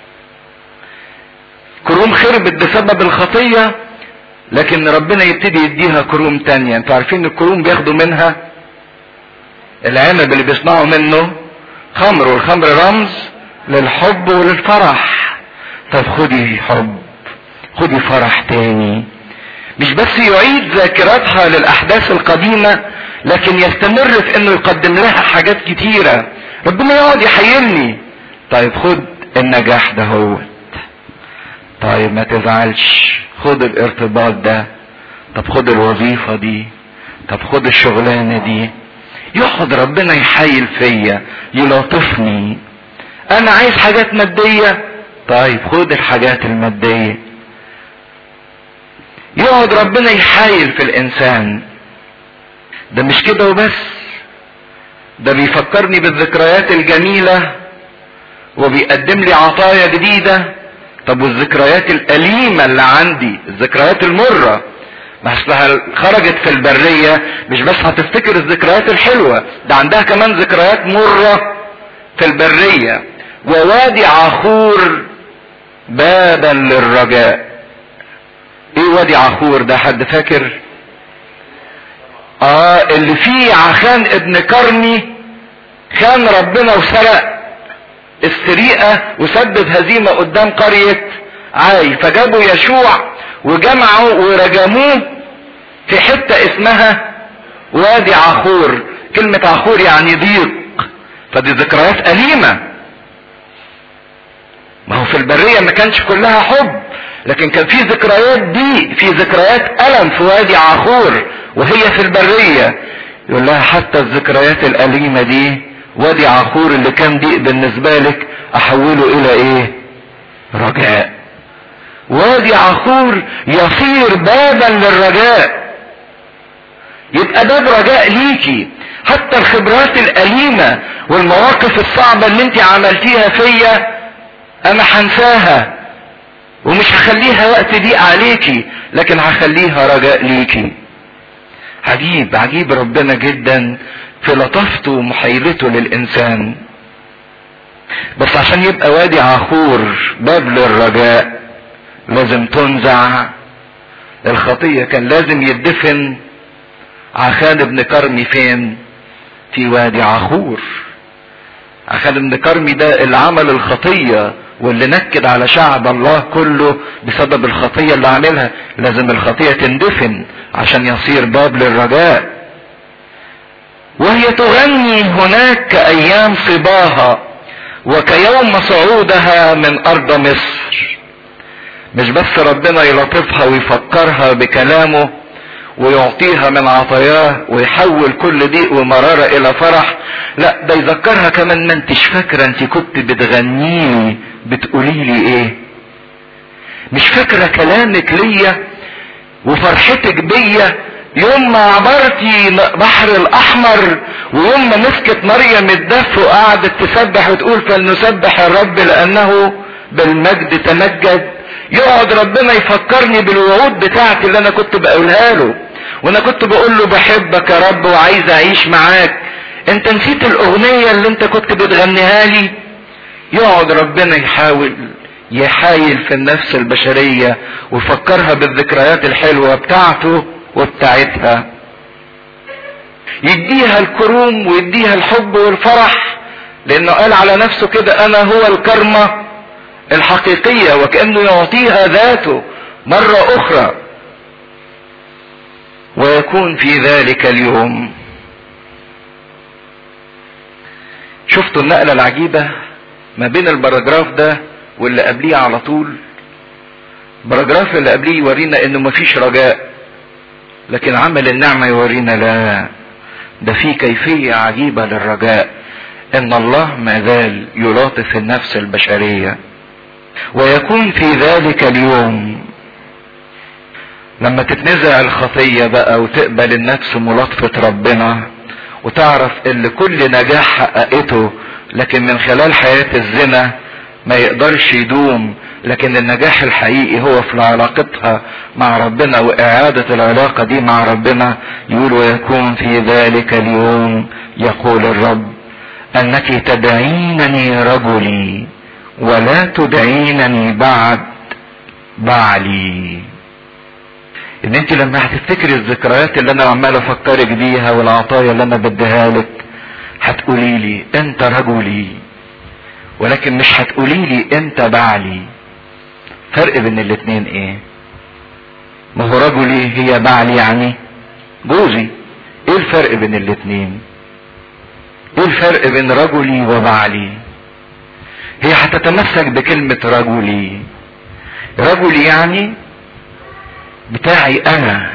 كروم خربت بسبب الخطية لكن ربنا يبتدي يديها كروم تانية انتوا عارفين الكروم بياخدوا منها العنب اللي بيصنعوا منه خمر والخمر رمز للحب وللفرح طب خدي حب خدي فرح تاني مش بس يعيد ذاكرتها للاحداث القديمه لكن يستمر في انه يقدم لها حاجات كتيره ربنا يقعد يحيلني طيب خد النجاح ده هو طيب ما تزعلش خد الارتباط ده طب خد الوظيفة دي طب خد الشغلانة دي يقعد ربنا يحايل فيا يلاطفني انا عايز حاجات مادية طيب خد الحاجات المادية يقعد ربنا يحايل في الانسان ده مش كده وبس ده بيفكرني بالذكريات الجميلة وبيقدم لي عطايا جديدة طب والذكريات الأليمة اللي عندي الذكريات المرة ما اصلها خرجت في البرية مش بس هتفتكر الذكريات الحلوة ده عندها كمان ذكريات مرة في البرية ووادي عخور بابا للرجاء ايه وادي عخور ده حد فاكر اه اللي فيه عخان ابن كرمي خان ربنا وسرق السرقة وسبب هزيمة قدام قرية عاي فجابوا يشوع وجمعوا ورجموه في حتة اسمها وادي عخور كلمة عخور يعني ضيق فدي ذكريات أليمة ما هو في البرية ما كانش كلها حب لكن كان في ذكريات ضيق في ذكريات ألم في وادي عخور وهي في البرية يقول لها حتى الذكريات الأليمة دي وادي عخور اللي كان ضيق بالنسبة لك أحوله إلى إيه؟ رجاء وادي عخور يصير بابا للرجاء يبقى باب رجاء ليكي حتى الخبرات الأليمة والمواقف الصعبة اللي انت عملتيها فيا انا هنساها ومش هخليها وقت ضيق عليكي لكن هخليها رجاء ليكي عجيب عجيب ربنا جدا في لطافته ومحايلته للانسان بس عشان يبقى وادي عخور باب للرجاء لازم تنزع الخطية كان لازم يدفن عخان ابن كرمي فين في وادي عخور عخان ابن كرمي ده اللي عمل الخطية واللي نكد على شعب الله كله بسبب الخطية اللي عاملها لازم الخطية تندفن عشان يصير باب للرجاء وهي تغني هناك كأيام صباها وكيوم صعودها من أرض مصر مش بس ربنا يلطفها ويفكرها بكلامه ويعطيها من عطاياه ويحول كل ضيق ومرارة الى فرح لا ده يذكرها كمان ما انتش فاكرة انت كنت بتغنيلي بتقولي لي ايه مش فاكرة كلامك ليا وفرحتك بيا يوم ما عبرتي بحر الاحمر ويوم ما مسكت مريم الدف وقعدت تسبح وتقول فلنسبح الرب لانه بالمجد تمجد يقعد ربنا يفكرني بالوعود بتاعتي اللي انا كنت بقولها له وانا كنت بقول له بحبك يا رب وعايز اعيش معاك انت نسيت الاغنية اللي انت كنت بتغنيها لي يقعد ربنا يحاول يحايل في النفس البشرية ويفكرها بالذكريات الحلوة بتاعته وبتاعتها يديها الكروم ويديها الحب والفرح لانه قال على نفسه كده انا هو الكرمه الحقيقية وكأنه يعطيها ذاته مرة أخرى ويكون في ذلك اليوم شفتوا النقلة العجيبة ما بين البراجراف ده واللي قبليه على طول البراجراف اللي قبليه يورينا انه مفيش رجاء لكن عمل النعمة يورينا لا ده في كيفية عجيبة للرجاء ان الله ما زال يلاطف النفس البشريه ويكون في ذلك اليوم لما تتنزع الخطية بقى وتقبل النفس ملاطفة ربنا وتعرف ان كل نجاح حققته لكن من خلال حياة الزنا ما يقدرش يدوم لكن النجاح الحقيقي هو في علاقتها مع ربنا واعادة العلاقة دي مع ربنا يقول ويكون في ذلك اليوم يقول الرب انك تدعينني رجلي ولا تدعينني بعد بعلي ان انت لما هتفتكري الذكريات اللي انا عمال افكرك بيها والعطايا اللي انا بديها لك هتقولي لي انت رجلي ولكن مش هتقولي لي انت بعلي فرق بين الاتنين ايه ما هو رجلي هي بعلي يعني جوزي ايه الفرق بين الاتنين ايه الفرق بين رجلي وبعلي هي هتتمسك بكلمة رجلي رجلي يعني بتاعي انا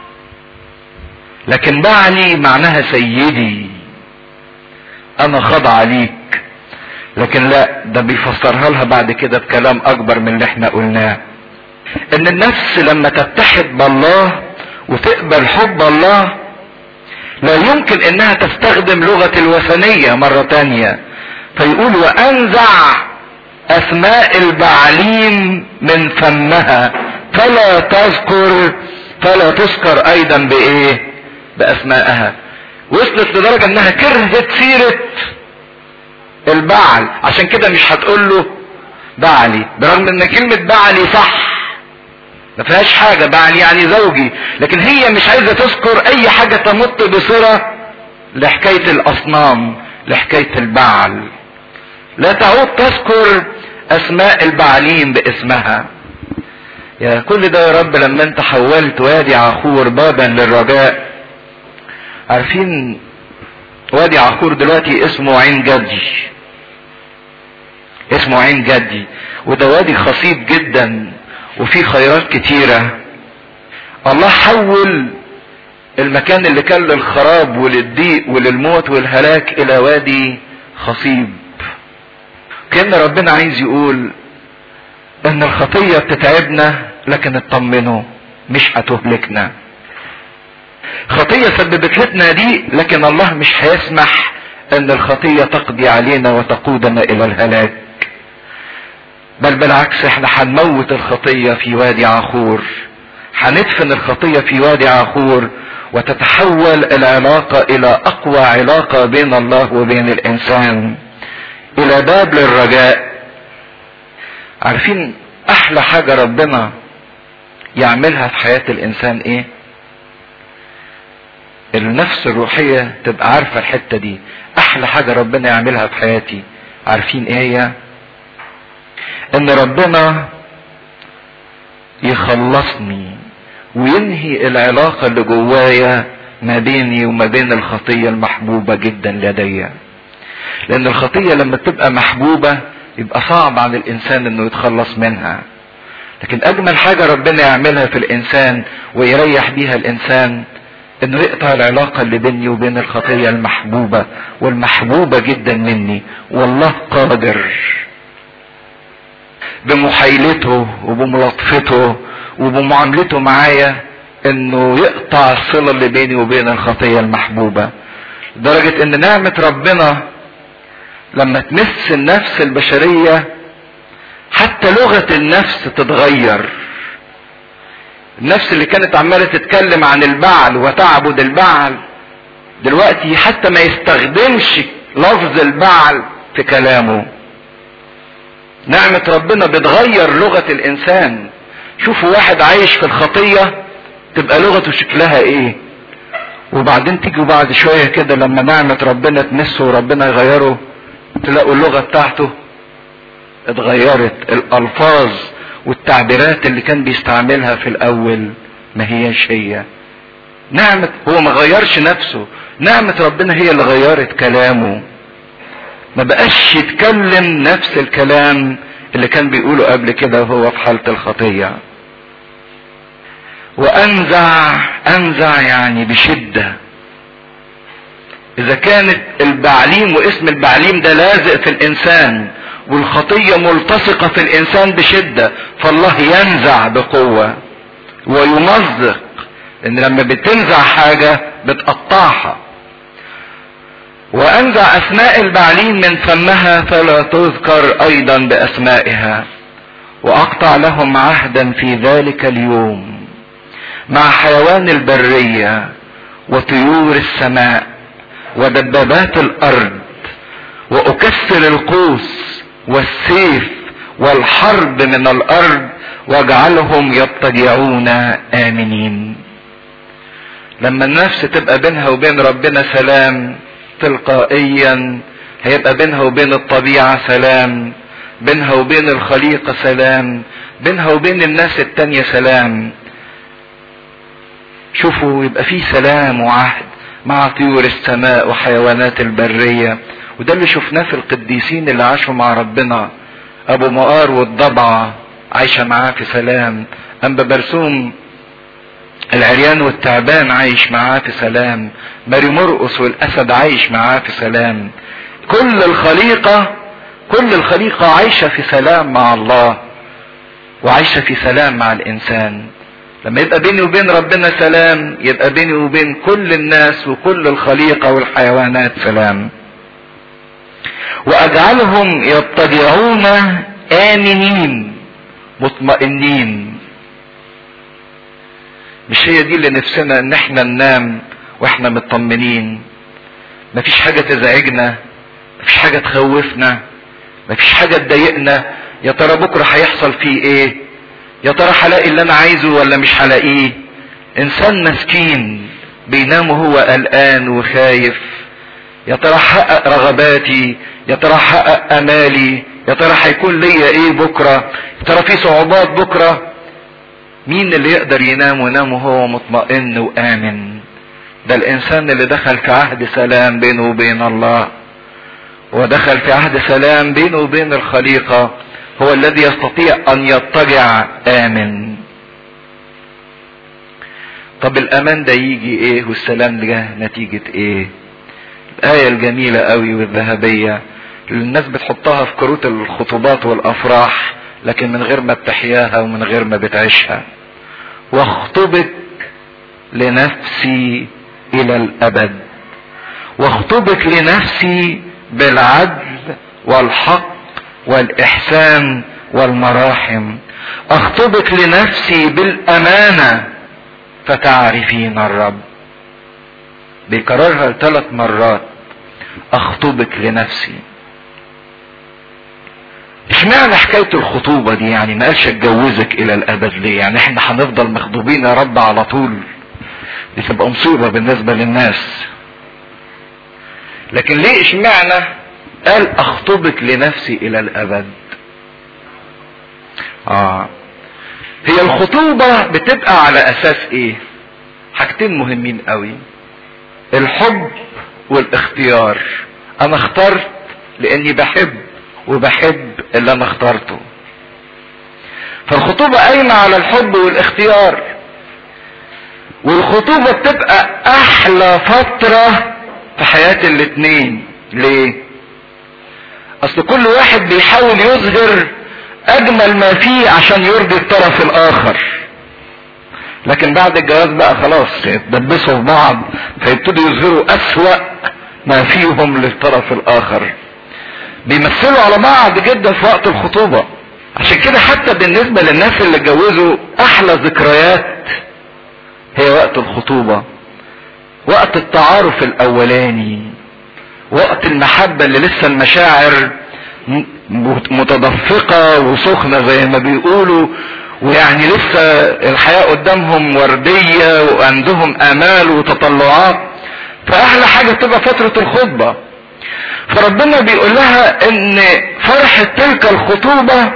لكن بعلي معناها سيدي انا خضع ليك لكن لا ده بيفسرها لها بعد كده بكلام اكبر من اللي احنا قلناه ان النفس لما تتحد بالله وتقبل حب الله لا يمكن انها تستخدم لغة الوثنية مرة تانية فيقول وانزع اسماء البعليم من فمها فلا تذكر فلا تذكر ايضا بايه باسمائها وصلت لدرجة انها كرهت سيرة البعل عشان كده مش هتقول له بعلي برغم ان كلمة بعلي صح ما فيهاش حاجة بعلي يعني زوجي لكن هي مش عايزة تذكر اي حاجة تمت بصلة لحكاية الاصنام لحكاية البعل لا تعود تذكر اسماء البعليم باسمها يا كل ده يا رب لما انت حولت وادي عخور بابا للرجاء عارفين وادي عخور دلوقتي اسمه عين جدي اسمه عين جدي وده وادي خصيب جدا وفيه خيرات كتيرة الله حول المكان اللي كان للخراب وللضيق وللموت والهلاك الى وادي خصيب كان ربنا عايز يقول ان الخطية بتتعبنا لكن اطمنوا مش هتهلكنا خطية سببت لنا دي لكن الله مش هيسمح ان الخطية تقضي علينا وتقودنا الى الهلاك بل بالعكس احنا هنموت الخطية في وادي عخور هندفن الخطية في وادي عخور وتتحول العلاقة الى اقوى علاقة بين الله وبين الانسان الى باب للرجاء عارفين احلى حاجة ربنا يعملها في حياة الانسان ايه النفس الروحية تبقى عارفة الحتة دي احلى حاجة ربنا يعملها في حياتي عارفين ايه هي ان ربنا يخلصني وينهي العلاقة اللي جوايا ما بيني وما بين الخطية المحبوبة جدا لدي لان الخطية لما تبقى محبوبة يبقى صعب على الانسان انه يتخلص منها لكن اجمل حاجة ربنا يعملها في الانسان ويريح بيها الانسان انه يقطع العلاقة اللي بيني وبين الخطية المحبوبة والمحبوبة جدا مني والله قادر بمحايلته وبملطفته وبمعاملته معايا انه يقطع الصلة اللي بيني وبين الخطية المحبوبة لدرجة ان نعمة ربنا لما تمس النفس البشرية حتى لغة النفس تتغير النفس اللي كانت عمالة تتكلم عن البعل وتعبد البعل دلوقتي حتى ما يستخدمش لفظ البعل في كلامه نعمة ربنا بتغير لغة الانسان شوفوا واحد عايش في الخطية تبقى لغته شكلها ايه وبعدين تيجوا بعد شوية كده لما نعمة ربنا تمسه وربنا يغيره تلاقوا اللغة بتاعته اتغيرت الالفاظ والتعبيرات اللي كان بيستعملها في الاول ما هياش هي نعمة هو ما غيرش نفسه نعمة ربنا هي اللي غيرت كلامه ما بقاش يتكلم نفس الكلام اللي كان بيقوله قبل كده وهو في حالة الخطية وانزع انزع يعني بشدة اذا كانت البعليم واسم البعليم ده لازق في الانسان والخطية ملتصقة في الانسان بشدة فالله ينزع بقوة ويمزق ان لما بتنزع حاجة بتقطعها وانزع اسماء البعليم من فمها فلا تذكر ايضا باسمائها واقطع لهم عهدا في ذلك اليوم مع حيوان البرية وطيور السماء ودبابات الارض واكسر القوس والسيف والحرب من الارض واجعلهم يضطجعون امنين لما النفس تبقى بينها وبين ربنا سلام تلقائيا هيبقى بينها وبين الطبيعة سلام بينها وبين الخليقة سلام بينها وبين الناس التانية سلام شوفوا يبقى في سلام وعهد مع طيور السماء وحيوانات البرية وده اللي شفناه في القديسين اللي عاشوا مع ربنا ابو مقار والضبعة عايشة معاه في سلام انبا برسوم العريان والتعبان عايش معاه في سلام ماري مرقس والاسد عايش معاه في سلام كل الخليقة كل الخليقة عايشة في سلام مع الله وعايشة في سلام مع الانسان لما يبقى بيني وبين ربنا سلام يبقى بيني وبين كل الناس وكل الخليقة والحيوانات سلام واجعلهم يضطجعون امنين مطمئنين مش هي دي اللي نفسنا ان احنا ننام واحنا مطمنين مفيش حاجة تزعجنا مفيش حاجة تخوفنا مفيش حاجة تضايقنا يا ترى بكرة هيحصل فيه ايه يا ترى هلاقي اللي انا عايزه ولا مش هلاقيه انسان مسكين بينام وهو قلقان وخايف يا ترى حقق رغباتي يا ترى حقق امالي يا ترى هيكون ليا ايه بكرة يا ترى في صعوبات بكرة مين اللي يقدر ينام وينام وهو مطمئن وامن ده الانسان اللي دخل في عهد سلام بينه وبين الله ودخل في عهد سلام بينه وبين الخليقة هو الذي يستطيع ان يضطجع امن طب الامان ده يجي ايه والسلام ده نتيجة ايه الاية الجميلة قوي والذهبية اللي الناس بتحطها في كروت الخطوبات والافراح لكن من غير ما بتحياها ومن غير ما بتعيشها واخطبك لنفسي الى الابد واخطبك لنفسي بالعدل والحق والاحسان والمراحم اخطبك لنفسي بالامانه فتعرفين الرب بيكررها ثلاث مرات اخطبك لنفسي اشمعنى حكاية الخطوبة دي يعني ما قالش اتجوزك الى الابد ليه يعني احنا هنفضل مخطوبين يا رب على طول دي تبقى مصيبة بالنسبة للناس لكن ليه اشمعنى قال اخطبك لنفسي الى الابد اه هي الخطوبة بتبقى على اساس ايه حاجتين مهمين قوي الحب والاختيار انا اخترت لاني بحب وبحب اللي انا اخترته فالخطوبة قايمة على الحب والاختيار والخطوبة بتبقى احلى فترة في حياة الاتنين ليه اصل كل واحد بيحاول يظهر اجمل ما فيه عشان يرضي الطرف الاخر لكن بعد الجواز بقى خلاص يتدبسوا في بعض فيبتدوا يظهروا اسوأ ما فيهم للطرف الاخر بيمثلوا على بعض جدا في وقت الخطوبة عشان كده حتى بالنسبة للناس اللي اتجوزوا احلى ذكريات هي وقت الخطوبة وقت التعارف الاولاني وقت المحبة اللي لسه المشاعر متدفقة وسخنة زي ما بيقولوا ويعني لسه الحياة قدامهم وردية وعندهم امال وتطلعات فاحلى حاجة تبقى فترة الخطبة فربنا بيقول لها ان فرحة تلك الخطوبة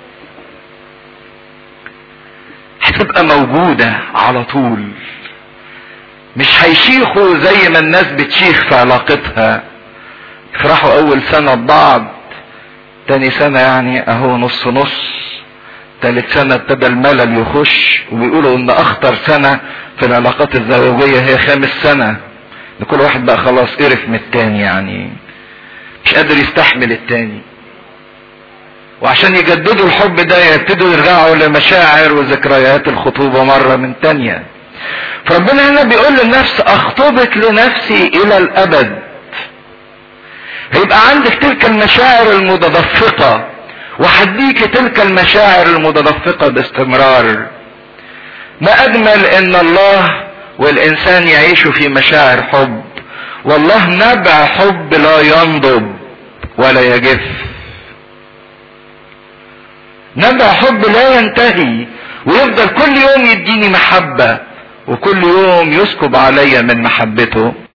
هتبقى موجودة على طول مش هيشيخوا زي ما الناس بتشيخ في علاقتها يفرحوا اول سنة ببعض تاني سنة يعني اهو نص نص تالت سنة ابتدى الملل يخش وبيقولوا ان اخطر سنة في العلاقات الزوجية هي خامس سنة ان كل واحد بقى خلاص قرف من التاني يعني مش قادر يستحمل التاني وعشان يجددوا الحب ده يبتدوا يرجعوا لمشاعر وذكريات الخطوبة مرة من تانية فربنا هنا بيقول للنفس اخطبك لنفسي الى الابد هيبقى عندك تلك المشاعر المتدفقة وحديك تلك المشاعر المتدفقة باستمرار ما اجمل ان الله والانسان يعيشوا في مشاعر حب والله نبع حب لا ينضب ولا يجف نبع حب لا ينتهي ويفضل كل يوم يديني محبة وكل يوم يسكب علي من محبته